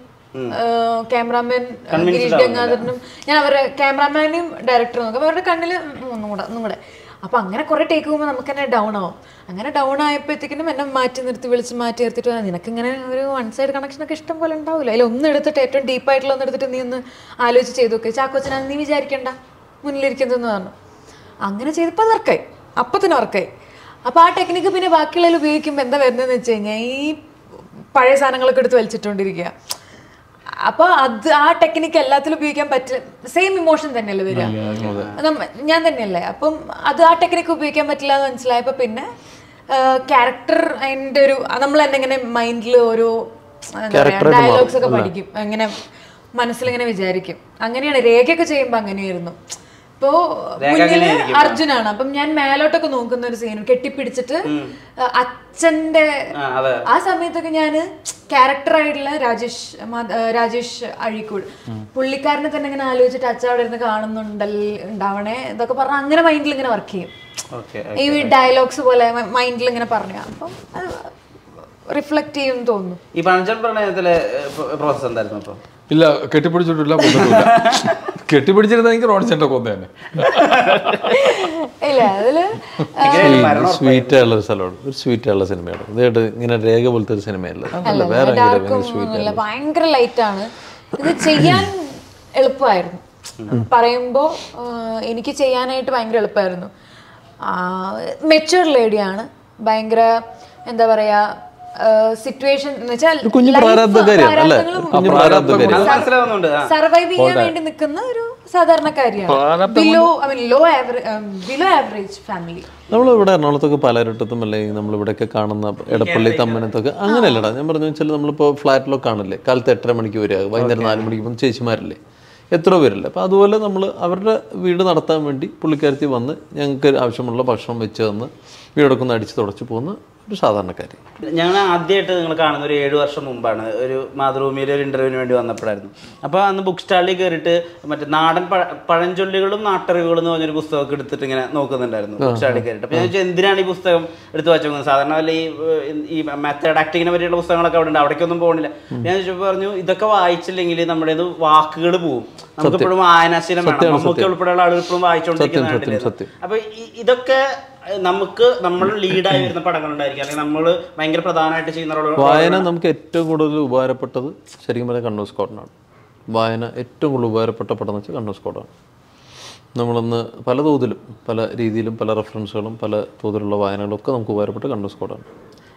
ക്യാമറാമാൻ ഗിരീഷ് ഗംഗാധരനും ഞാൻ അവരുടെ ക്യാമറാമാനും ഡയറക്ടറും നോക്കാം അവരുടെ കണ്ണിൽ ഒന്നും കൂടെ ഒന്നും കൂടെ അപ്പൊ അങ്ങനെ കുറെ ടേക്ക് പോകുമ്പോൾ നമുക്ക് തന്നെ ഡൗൺ ആവും അങ്ങനെ ഡൗൺ ആയപ്പോഴത്തേക്കിനും എന്നെ മാറ്റി നിർത്തി വിളിച്ച് മാറ്റി നിർത്തിയിട്ട് നിനക്ക് ഇങ്ങനെ ഒരു വൺ സൈഡ് കണക്ഷൻ ഒക്കെ ഇഷ്ടം പോലെ ഉണ്ടാവില്ല അതിൽ ഒന്ന് എടുത്തിട്ട് ഏറ്റവും ഡീപ്പായിട്ടുള്ള ഒന്ന് എടുത്തിട്ട് നീ ഒന്ന് ആലോചിച്ച് ചെയ്തു നോക്ക് ചാക്കോച്ചനാ നീ വിചാരിക്കണ്ട മുന്നിലിരിക്കുന്നതെന്ന് പറഞ്ഞു അങ്ങനെ ചെയ്തപ്പോൾ അത് വർക്കായി അപ്പം തന്നെ വർക്കായി അപ്പോൾ ആ ടെക്നിക്ക് പിന്നെ ബാക്കിയുള്ളതിൽ ഉപയോഗിക്കുമ്പോൾ എന്താ വരുന്നതെന്ന് വെച്ച് കഴിഞ്ഞാൽ ഈ പഴയ സാധനങ്ങളൊക്കെ എടുത്ത് വലിച്ചിട്ടുകൊണ്ടിരിക്കുക അപ്പോൾ അത് ആ ടെക്നിക്ക് എല്ലാത്തിലും ഉപയോഗിക്കാൻ പറ്റില്ല സെയിം ഇമോഷൻ തന്നെയല്ലേ വരിക നമ്മ- ഞാൻ തന്നെയല്ലേ അപ്പം അത് ആ ടെക്നിക്ക് ഉപയോഗിക്കാൻ പറ്റില്ല എന്ന് മനസ്സിലായപ്പോൾ പിന്നെ ക്യാരക്ടർ അതിൻ്റെ ഒരു നമ്മൾ തന്നെ ഇങ്ങനെ മൈൻഡിൽ ഓരോ ഡയലോഗ്സ് ഒക്കെ പഠിക്കും അങ്ങനെ മനസ്സിലിങ്ങനെ വിചാരിക്കും അങ്ങനെയാണ് രേഖയൊക്കെ ചെയ്യുമ്പോൾ അങ്ങനെയായിരുന്നു ഇപ്പോ മുന്നില് അർജുനാണ് അപ്പം ഞാൻ മേലോട്ടൊക്കെ നോക്കുന്ന ഒരു സീൻ കെട്ടിപ്പിടിച്ചിട്ട് അച്ഛന്റെ ആ അതെ ആ സമയത്തൊക്കെ ഞാന് ക്യാരക്ടർ ആയിട്ടുള്ള രാജേഷ് മാ- ഏഹ് രാജേഷ് അഴീക്കോട് പുള്ളിക്കാരനെ തന്നെ ഇങ്ങനെ ആലോചിച്ചിട്ട് അച്ഛൻ അവിടെ ഇരുന്ന് കാണുന്നുണ്ടല്ലേ ഉണ്ടാവണേ ഇതൊക്കെ പറഞ്ഞ അങ്ങനെ മൈൻഡിൽ ഇങ്ങനെ വർക്ക് ചെയ്യും ഓക്കെ ഈ ഡയലോഗ്സ് പോലെ മൈൻഡിൽ ഇങ്ങനെ പറഞ്ഞു അപ്പം അത് റിഫ്ലക്ട് ചെയ്യും തോന്നുന്നു ഈ പഴഞ്ചൻ പ്രണയത്തിലെ പ്രോസസ് എന്തായിരുന്നു അപ്പൊ ഇല്ല കെട്ടിപ്പിടിച്ചിട്ടില്ല കൊന്നിട്ടില്ല കെട്ടിപ്പിടിച്ചിരുന്ന എനിക്ക് റോഡ് സെന്റർ കൊന്നു തന്നെ ഇല്ല അതില് സ്വീറ്റ് ആയുള്ള ഒരു സ്ഥലമാണ് ഒരു സ്വീറ്റ് ആയുള്ള സിനിമയാണ് ഇതായിട്ട് ഇങ്ങനെ രേഖ പോലത്തെ ഒരു സിനിമയല്ല അല്ല വേറെ ഭയങ്കര ഡാർക്കും ഭയങ്കര സ്വീറ്റ് ഒന്നുമില്ല ഭയങ്കര ലൈറ്റ് ആണ് ഇത് ചെയ്യാൻ എളുപ്പമായിരുന്നു പറയുമ്പോ ആ, എനിക്ക് ചെയ്യാനായിട്ട് ഭയങ്കര എളുപ്പമായിരുന്നു മെച്ചുവർ ലേഡിയാണ് ഭയങ്കര എന്താ പറയാ സിറ്റുവേഷൻ എന്ന് വെച്ചാൽ കുഞ്ഞു പ്രാരാബ്ധക്കാരിയാണ് അല്ലേ? കുഞ്ഞു പ്രാരാബ്ധക്കാരി. അത് മനസ്സിലാവുന്നുണ്ട് ആ. സർവൈവ് ചെയ്യാൻ വേണ്ടി നിൽക്കുന്ന ഒരു സാധാരണക്കാരിയാണ് below I mean low average below average family നമ്മൾ ഇവിടെ എറണാകുളത്തൊക്കെ പലരിടത്തും അല്ലെങ്കിൽ നമ്മളിവിടെയൊക്കെ കാണുന്ന എടപ്പള്ളി തമ്മനത്തൊക്കെ അങ്ങനെയല്ലടാ ഞാൻ പറഞ്ഞു വെച്ചാൽ നമ്മളിപ്പോൾ ഫ്ലാറ്റിലൊക്കെ കാണില്ലേ കാലത്ത് എട്ടര മണിക്ക് വരിക വൈകുന്നേരം നാല് മണിക്ക് പോകുന്ന ചേച്ചിമാരില്ലേ എത്ര പേരില്ല അപ്പോൾ അതുപോലെ നമ്മൾ അവരുടെ വീട് നടത്താൻ വേണ്ടി പുള്ളിക്കാരത്തി വന്ന് ഞങ്ങൾക്ക് ആവശ്യമുള്ള ഭക്ഷണം വെച്ച് തന്ന് വീടൊക്കെ ഒന്ന് അടിച്ച് തുടച്ച് പോകുന്ന ഒരു സാധാരണക്കാരി ഞങ്ങൾ ആദ്യമായിട്ട് നിങ്ങൾ കാണുന്ന ഒരു ഏഴ് വർഷം മുമ്പാണ് ഒരു മാതൃഭൂമിയിലെ ഒരു ഇന്റർവ്യൂവിന് വേണ്ടി വന്നപ്പോഴായിരുന്നു അപ്പോൾ അന്ന് ബുക്ക് സ്റ്റാളിൽ കയറിയിട്ട് മറ്റേ നാടൻ പഴ പഴഞ്ചൊല്ലുകളും നാട്ടറിവുകളും എന്ന് പറഞ്ഞൊരു പുസ്തകമൊക്കെ എടുത്തിട്ട് ഇങ്ങനെ നോക്കുന്നുണ്ടായിരുന്നു ബുക്ക് സ്റ്റാളിൽ കയറിയിട്ട് അപ്പോൾ ഞാൻ ചോദിച്ചു എന്തിനാണ് ഈ പുസ്തകം എടുത്ത് വെച്ചത് സാധാരണ വല്ല ഈ ഏഹ്, ഈ മെത്തേഡ് ആക്ടിങ്ങിനെ പറ്റിയുള്ള പുസ്തകങ്ങളൊക്കെ അവിടെ ഉണ്ട് അവിടേക്കൊന്നും പോകണില്ല ഞാൻ ചോദിച്ചപ്പോൾ പറഞ്ഞു ഇതൊക്കെ വായിച്ചില്ലെങ്കിൽ നമ്മുടെ വാക്കുകൾ പോവും നമുക്ക് ഇപ്പോഴും വായനാശീലം വേണം നമുക്ക് ഉൾപ്പെടെയുള്ള ആളുകൾ ഇപ്പോഴും വായിച്ചുകൊണ്ടിരിക്കുന്ന സത്യം, കണ്ടില്ലേ? സത്യം. അപ്പൊ ഈ- ഇതൊക്കെ ഏഹ്, നമുക്ക് നമ്മൾ ലീഡായി വരുന്ന പടങ്ങൾ ഉണ്ടായിരിക്കും അല്ലെങ്കിൽ നമ്മൾ ഭയങ്കര പ്രധാനമായിട്ട് ചെയ്യുന്ന റോൾ വായന നമുക്ക് ഏറ്റവും കൂടുതൽ ഉപകാരപ്പെട്ടത് ശരിക്കും പറഞ്ഞാൽ കണ്ണൂർ സ്കോഡിനാണ് വായന ഏറ്റവും കൂടുതൽ ഉപകാരപ്പെട്ട പടം എന്ന് വെച്ചാൽ കണ്ണൂർ സ്കോഡാണ് നമ്മളന്ന് പല തോതിലും പല രീതിയിലും പല റെഫറൻസുകളും പല തോതിലുള്ള വായനകളും ഒക്കെ നമുക്ക് ഉപകാരപ്പെട്ട കണ്ണൂർ സ്കോഡാണ്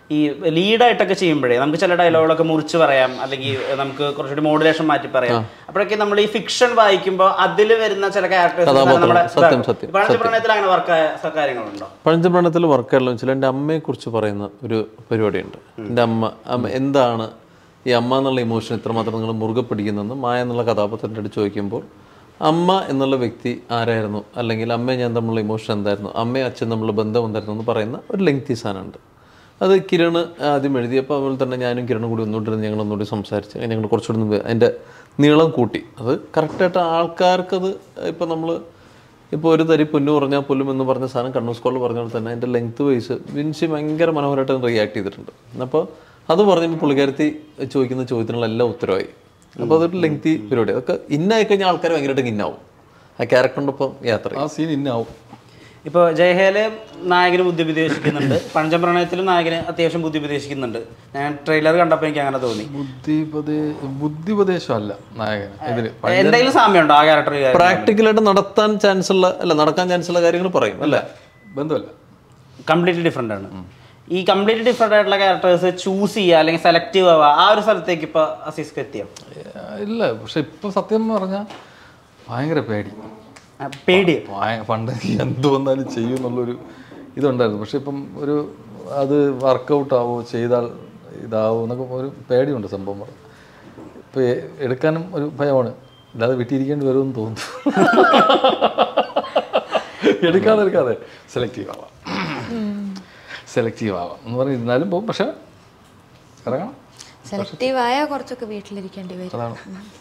ഈ ലീഡായിട്ടൊക്കെ ചെയ്യുമ്പോഴേ നമുക്ക് ചില ഡയലോഗുകളൊക്കെ മുറിച്ച് പറയാം അല്ലെങ്കിൽ നമുക്ക് കുറച്ചുകൂടി മോഡുലേഷൻ മാറ്റി പറയാം അപ്പോഴൊക്കെ നമ്മൾ ഈ ഫിക്ഷൻ വായിക്കുമ്പോൾ അതിൽ വരുന്ന ചില ക്യാരക്ടേഴ്സ് കഥാപാത്രം. നമ്മുടെ സത്യം, സത്യം, പ്രണയത്തിൽ അങ്ങനെ വർക്കായ കാര്യങ്ങളുണ്ടോ പഴഞ്ചപ്രണത്തിൽ വർക്കായാലും വെച്ചാൽ എൻ്റെ അമ്മയെക്കുറിച്ച് പറയുന്ന ഒരു പരിപാടിയുണ്ട് എൻ്റെ അമ്മ അമ്മ എന്താണ് ഈ അമ്മ എന്നുള്ള ഇമോഷൻ ഇത്രമാത്രം നിങ്ങൾ മുറുകെ പിടിക്കുന്നതെന്ന് മായ എന്നുള്ള കഥാപാത്രത്തിൻ്റെ അടുത്ത് ചോദിക്കുമ്പോൾ അമ്മ എന്നുള്ള വ്യക്തി ആരായിരുന്നു അല്ലെങ്കിൽ അമ്മയും ഞാൻ തമ്മിലുള്ള ഇമോഷൻ എന്തായിരുന്നു അമ്മയും അച്ഛൻ തമ്മിലുള്ള ബന്ധം എന്തായിരുന്നു എന്ന് പറയുന്ന ഒരു ലെങ്തി സാധനമുണ്ട് അത് കിരൺ ആദ്യം എഴുതിയപ്പോൾ അതുപോലെ തന്നെ ഞാനും കിരണും കൂടി ഒന്നുകൊണ്ടിരുന്ന് ഞങ്ങൾ ഒന്നുകൂടി സംസാരിച്ച് ഞങ്ങൾ കുറച്ചുകൂടി ഒന്ന് അതിൻ്റെ നീളം കൂട്ടി അത് കറക്റ്റായിട്ട് ആൾക്കാർക്കത് ഇപ്പം നമ്മൾ ഇപ്പോൾ ഒരു തരി പൊന്നു പറഞ്ഞാൽ പുല്ലും എന്ന് പറഞ്ഞ സാധനം കണ്ണൂർ സ്കോളിൽ പറഞ്ഞ പോലെ തന്നെ അതിൻ്റെ ലെങ്ത് വൈസ് വിൻസി ഭയങ്കര മനോഹരമായിട്ട് റിയാക്ട് ചെയ്തിട്ടുണ്ട് അപ്പോൾ അത് പറഞ്ഞപ്പോൾ പുള്ളിക്കാരത്തി ചോദിക്കുന്ന ചോദ്യത്തിനുള്ള എല്ലാം ഉത്തരവായി അപ്പോൾ അതൊരു ലെങ്തി പരിപാടി അതൊക്കെ ഇന്നായി കഴിഞ്ഞാൽ ആൾക്കാർ ഭയങ്കരമായിട്ട് ഇന്നാവും ആ ക്യാരക്ടറിൻ്റെ ഒപ്പം യാത്ര ചെയ്യും. ആ സീൻ ഇന്നാവും ഇപ്പോൾ ജയഹേല് നായകന് ബുദ്ധി ഉപദേശിക്കുന്നുണ്ട് പഞ്ചം പ്രണയത്തിലും നായകന് അത്യാവശ്യം ബുദ്ധി ഉപദേശിക്കുന്നുണ്ട് ഞാൻ ട്രെയിലർ കണ്ടപ്പോൾ എനിക്ക് അങ്ങനെ തോന്നി ബുദ്ധിപദേ ബുദ്ധിപദേശമല്ല നായകൻ ഇതില് എന്തെങ്കിലും സാമ്യമുണ്ടോ ആ ക്യാരക്ടർ പ്രാക്ടിക്കലായിട്ട് നടത്താൻ ചാൻസ് ഉള്ള അല്ല നടക്കാൻ ചാൻസ് ഉള്ള കാര്യങ്ങൾ പറയും അല്ലേ ബന്ധമല്ല കംപ്ലീറ്റ്ലി ഡിഫറെൻ്റ് ആണ് ഈ കംപ്ലീറ്റ്ലി ഡിഫറെൻ്റ് ആയിട്ടുള്ള ക്യാരക്ടേഴ്സ് ചൂസ് ചെയ്യുക അല്ലെങ്കിൽ സെലക്റ്റീവ് ആവുക ആ ഒരു സ്ഥലത്തേക്ക് ഇപ്പോൾ അസീസ്ക്ക് എത്തിയോ ഏഹ് ഇല്ല പക്ഷെ ഇപ്പൊ സത്യം പറഞ്ഞാൽ ഭയങ്കര പേടി ആ, പേടി ഭയ- പണ്ട് എന്ത് വന്നാലും ചെയ്യും എന്നുള്ളൊരു ഇതുണ്ടായിരുന്നു പക്ഷെ ഇപ്പം ഒരു അത് വർക്കൗട്ട് ആവോ ചെയ്താൽ ഇതാവോ എന്നൊക്കെ ഒരു പേടിയുണ്ട് സംഭവം പറഞ്ഞു ഇപ്പം എടുക്കാനും ഒരു ഭയമാണ് അല്ലാതെ വിട്ടിരിക്കേണ്ടി വരുമെന്ന് തോന്നുന്നു എടുക്കാതെ എടുക്കാതെ സെലക്റ്റീവ് ആവാം സെലക്റ്റീവ് ആവാം എന്ന് പറഞ്ഞിരുന്നാലും പോകും പക്ഷെ ഇറങ്ങണം സെലക്റ്റീവ് ആയാൽ കുറച്ചൊക്കെ വീട്ടിലിരിക്കേണ്ടി വരും അതാണ്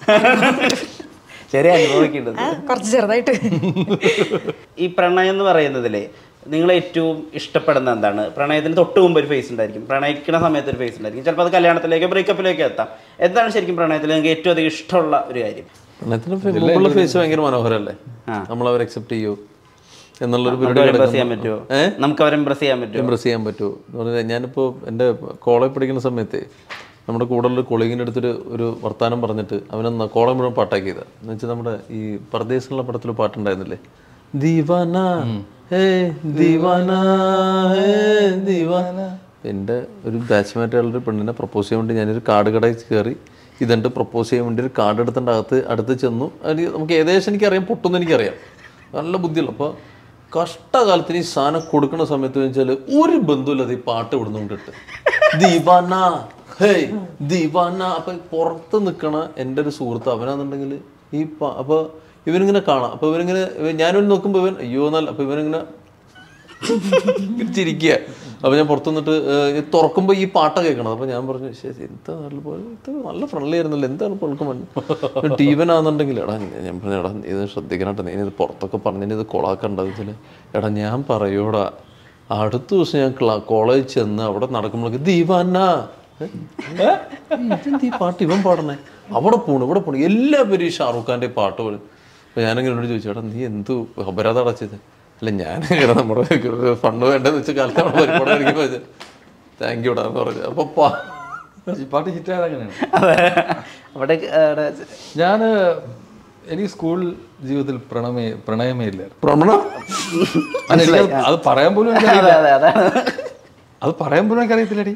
ശരി അനുഭവിക്കേണ്ടത് ആ, കുറച്ച് ചെറുതായിട്ട് ഈ പ്രണയം എന്ന് പറയുന്നതിലെ നിങ്ങൾ ഏറ്റവും ഇഷ്ടപ്പെടുന്ന എന്താണ് പ്രണയത്തിന് തൊട്ട് മുമ്പ് ഒരു ഫേസ് ഉണ്ടായിരിക്കും പ്രണയിക്കുന്ന സമയത്ത് ഒരു ഫേസ് ഉണ്ടായിരിക്കും ചിലപ്പോൾ അത് കല്യാണത്തിലേക്കോ ബ്രേക്കപ്പിലേക്കോ എത്താം എന്താണ് ശരിക്കും പ്രണയത്തിൽ നിങ്ങൾക്ക് ഏറ്റവും അധികം ഇഷ്ടമുള്ള ഒരു കാര്യം പ്രണയത്തിന് മുമ്പുള്ള ഫേസ് ഭയങ്കര മനോഹരമല്ലേ നമ്മൾ അവർ അക്സെപ്റ്റ് ചെയ്യൂ എന്നുള്ളൊരു നമുക്ക് പരിപാടി ഇമ്പ്രസ് ചെയ്യാൻ പറ്റുമോ നമുക്ക് അവരെ ഇമ്പ്രസ് ചെയ്യാൻ പറ്റുമോ ഇമ്പ്രസ് ചെയ്യാൻ പറ്റുമോ എന്ന് പറഞ്ഞാൽ ഞാനിപ്പോൾ എൻ്റെ കോളേജ് പഠിക്കുന്ന സമയത്ത് നമ്മുടെ കൂടെയുള്ള കൊളീഗിൻ്റെ അടുത്തൊരു ഒരു വർത്താനം പറഞ്ഞിട്ട് അവനെ കോളേജ് മുഴുവൻ പാട്ടാക്കിയത് എന്ന് വെച്ചാൽ നമ്മുടെ ഈ പർദേശിലുള്ള പടത്തിൽ പാട്ടുണ്ടായിരുന്നില്ലേ ദീവാന ഹേ ദീവാന ഹേ ദീവാന എൻ്റെ ഒരു ബാച്ച്മേറ്റ് ഒരു പെണ്ണിനെ പ്രപ്പോസ് ചെയ്യാൻ വേണ്ടി ഞാനൊരു കാർഡ് കടയിൽ കയറി ഇതുണ്ട് പ്രപ്പോസ് ചെയ്യാൻ വേണ്ടി ഒരു കാർഡ് എടുത്തിട്ട് അകത്ത് അടുത്ത് ചെന്നു അതിന് നമുക്ക് ഏകദേശം എനിക്കറിയാം പൊട്ടുമെന്ന് എനിക്കറിയാം നല്ല ബുദ്ധിയുള്ള അപ്പോൾ കഷ്ടകാലത്തിന് ഈ സാധനം കൊടുക്കുന്ന സമയത്ത് വെച്ചാൽ ഒരു ബന്ധുവില്ലാതെ ഈ പാട്ട് ഇവിടുന്നുകൊണ്ടിട്ട് ദീവാന ഹേയ് ദീവാന അപ്പൊ പുറത്ത് നിൽക്കണ എൻ്റെ ഒരു സുഹൃത്ത് അവനാന്നുണ്ടെങ്കിൽ ഈ പ- അപ്പൊ ഇവനിങ്ങനെ കാണാം അപ്പൊ ഇവനിങ്ങനെ ഇവൻ- ഞാനൊരു നോക്കുമ്പോൾ ഇവൻ അയ്യോ എന്നല്ല അപ്പൊ ഇവനിങ്ങനെ ചിരിക്കുക അപ്പൊ ഞാൻ പുറത്തു നിന്നിട്ട് ഏഹ്, തുറക്കുമ്പോ ഈ പാട്ട കേൾക്കണം അപ്പൊ ഞാൻ പറഞ്ഞു ശരി എന്താ നല്ല പോലെ ഇത് നല്ല ഫ്രണ്ട്ലി ആയിരുന്നല്ലോ എന്താണ് പൊളുക്കും ടീവനാന്നുണ്ടെങ്കിൽ എടാ ഞാൻ പറഞ്ഞു എടാ നീ ഇത് ശ്രദ്ധിക്കണട്ടെ നീ ഇത് പുറത്തൊക്കെ പറഞ്ഞു ഇത് കൊളാക്കണ്ടത് വെച്ചാൽ എടാ ഞാൻ പറയൂടാ അടുത്ത ദിവസം ഞാൻ കോളേജ് ചെന്ന് അവിടെ നടക്കുമ്പോഴേക്ക് ദീവാന ഇതെന്ത് ഈ പാട്ട് ഇവൻ പാടണേ അവിടെ പോണു ഇവിടെ പോണു എല്ലാവരും ഈ ഷാറൂഖ് ഖാന്റെ ഈ പാട്ട് പാടും അപ്പൊ ഞാനിങ്ങനെ എന്നോട് ചോദിച്ചു എടാ നീ എന്തു അപരാധം അടച്ചത് അല്ല ഞാൻ ഇങ്ങനെ നമ്മുടെ ഫണ്ട് വേണ്ടെന്ന് വെച്ച കാലത്ത് അവിടെ പരിപാടി കഴിക്കുമ്പോൾ താങ്ക് യു എന്ന് പറഞ്ഞു അപ്പൊ പാ- ഈ പാട്ട് ഹിറ്റായത് അങ്ങനെയാണ് അതെ അവിടെ അവിടെ ഞാൻ എനിക്ക് സ്കൂൾ ജീവിതത്തിൽ പ്രണമേ പ്രണയമേ ഇല്ലായിരുന്നു പ്രമണ അത് എനിക്ക് അത് പറയാൻ പോലും എനിക്കറിയില്ല അതെ അതെ അതാണ് അത് പറയാൻ പോലും എനിക്കറിയത്തില്ലടി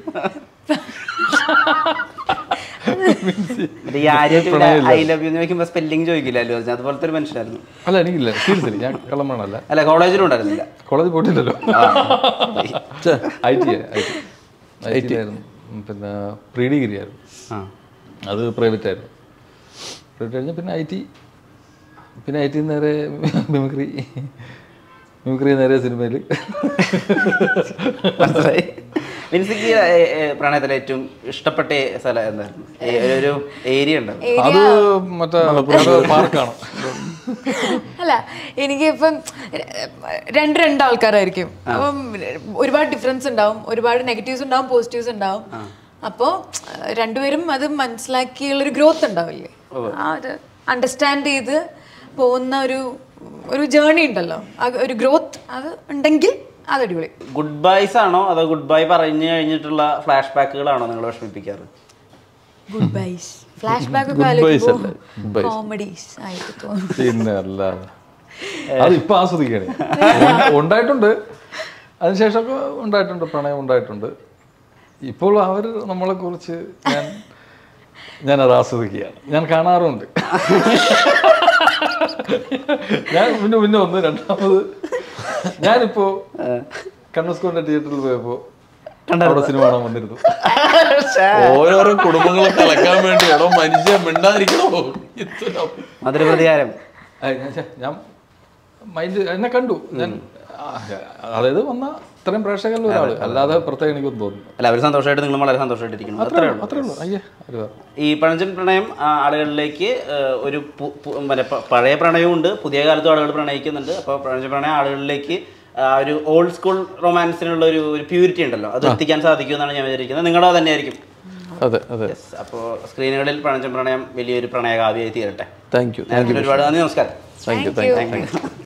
ഇത് ഈ ആരും ഐ ലവ് യു എന്ന് ചോദിക്കുമ്പോൾ സ്പെല്ലിംഗ് ചോദിക്കില്ലല്ലോ അതുപോലത്തെ ഒരു മനുഷ്യനായിരുന്നു അല്ല എനിക്കില്ല സീരിയസ്ലി ഞാൻ കള്ളമ്മണല്ല അല്ല കോളേജിലും ഉണ്ടായിരുന്നില്ല കോളേജിൽ പോയിട്ടില്ലല്ലോ ഐ ടി ഐ ടി ആയിരുന്നു ഉം, പിന്നെ പ്രീ ഡിഗ്രി ആയിരുന്നു ആ അത് പ്രൈവറ്റ് ആയിരുന്നു പ്രൈവറ്റ് കഴിഞ്ഞാൽ പിന്നെ ഐ ടി പിന്നെ ഐ ടി നേരെ മിമിക്രി മിമിക്രി നേരെ സിനിമയിൽ മനസ്സിലായി മിൻസിക്ക് പ്രണയത്തിലെ ഏറ്റവും ഇഷ്ടപ്പെട്ട സ്ഥലം എന്തായിരുന്നു ഏ- ഒരു- ഒരു ഏരിയ ഉണ്ട് അത് മറ്റേ പാർക്കാണ് അല്ല എനിക്ക് ഇപ്പം രണ്ട് രണ്ട് ആൾക്കാരായിരിക്കും അപ്പം ഒരുപാട് ഡിഫറൻസ് ഉണ്ടാവും ഒരുപാട് നെഗറ്റീവ്സ് ഉണ്ടാവും പോസിറ്റീവ്സ് ഉണ്ടാവും അപ്പോൾ രണ്ടുപേരും അത് മനസ്സിലാക്കിയുള്ളൊരു ഗ്രോത്ത് ഉണ്ടാവില്ലേ ആ ഒരു അണ്ടർസ്റ്റാൻഡ് ചെയ്ത് പോകുന്ന ഒരു ഒരു ജേണി ഉണ്ടല്ലോ ആ ഒരു ഗ്രോത്ത് അത് ഉണ്ടെങ്കിൽ അത് അടിപൊളി ഗുഡ് ബൈസ് ആണോ അതോ ഗുഡ് ബൈ പറഞ്ഞു കഴിഞ്ഞിട്ടുള്ള ഫ്ലാഷ് ബാക്കുകളാണോ നിങ്ങൾ വിഷമിപ്പിക്കാറ് ഗുഡ് ബൈസ് ഫ്ലാഷ് ബാക്ക് ഒക്കെ byes ആലോചിക്കുമ്പോൾ അല്ലേ? Good byes. കോമഡീസ് ആയിട്ട് തോന്നും പിന്നെ അല്ലാതെ അത് ഇപ്പൊ ആസ്വദിക്കണേ ഉണ്ട- ഉണ്ടായിട്ടുണ്ട് അതിനുശേഷമൊക്കെ ഉണ്ടായിട്ടുണ്ട് പ്രണയം ഉണ്ടായിട്ടുണ്ട് ഇപ്പോൾ അവർ നമ്മളെക്കുറിച്ച് ഞാൻ ഞാൻ അത് ആസ്വദിക്കുകയാണ് ഞാൻ കാണാറുണ്ട് ഞാൻ പിന്നെ പിന്നെ ഒന്ന് രണ്ടാമത് ഞാനിപ്പോ കണ്ണസ്കോണ്ട തിയേറ്ററിൽ പോയപ്പോ അവിടെ സിനിമ കാണാൻ വന്നിരുന്നു ഓരോരോ കുടുംബങ്ങളെ കലക്കാൻ വേണ്ടി എടോ മനുഷ്യ മിണ്ടാതിരിക്കണോ ഇത്ര മധുരപ്രതികാരം ഏയ് ഞാൻ ചെ- ഞാൻ മൈൻഡ് എന്നെ കണ്ടു ഞാൻ ആ, അതായത് വന്ന ഇത്രയും പ്രേക്ഷകരിൽ ഒരാൾ അല്ലാതെ പ്രത്യേകം എനിക്കൊന്നും തോന്നുന്നു അല്ല അവർ സന്തോഷമായിട്ട് നിങ്ങൾ വളരെ സന്തോഷമായിട്ടിരിക്കുന്നു അത്രേ ഉള്ളൂ അത്രേ ഉള്ളൂ അയ്യേ അത് വേറെ. ഈ പഴഞ്ചൻ പ്രണയം ആ, ആളുകളിലേക്ക് ആ, ഒരു പു- പു- മറ്റേ പ- പഴയ പ്രണയമുണ്ട് പുതിയ കാലത്തും ആളുകൾ പ്രണയിക്കുന്നുണ്ട് അപ്പോൾ പഴഞ്ചൻ പ്രണയം ആളുകളിലേക്ക് ആ, ഒരു ഓൾഡ് സ്കൂൾ റൊമാൻസിനുള്ള ഒരു ഒരു പ്യൂരിറ്റി ഉണ്ടല്ലോ അത് എത്തിക്കാൻ സാധിക്കുമെന്നാണ് ഞാൻ വിചാരിക്കുന്നത് നിങ്ങളോ തന്നെയായിരിക്കും അതെ അതെ അപ്പോൾ സ്ക്രീനുകളിൽ പഴഞ്ചൻ പ്രണയം വലിയൊരു പ്രണയകാവ്യമായി തീരട്ടെ താങ്ക് യു നേരത്തെ ഒരുപാട് നന്ദി നമസ്കാരം thank you Thank thank you. You thank U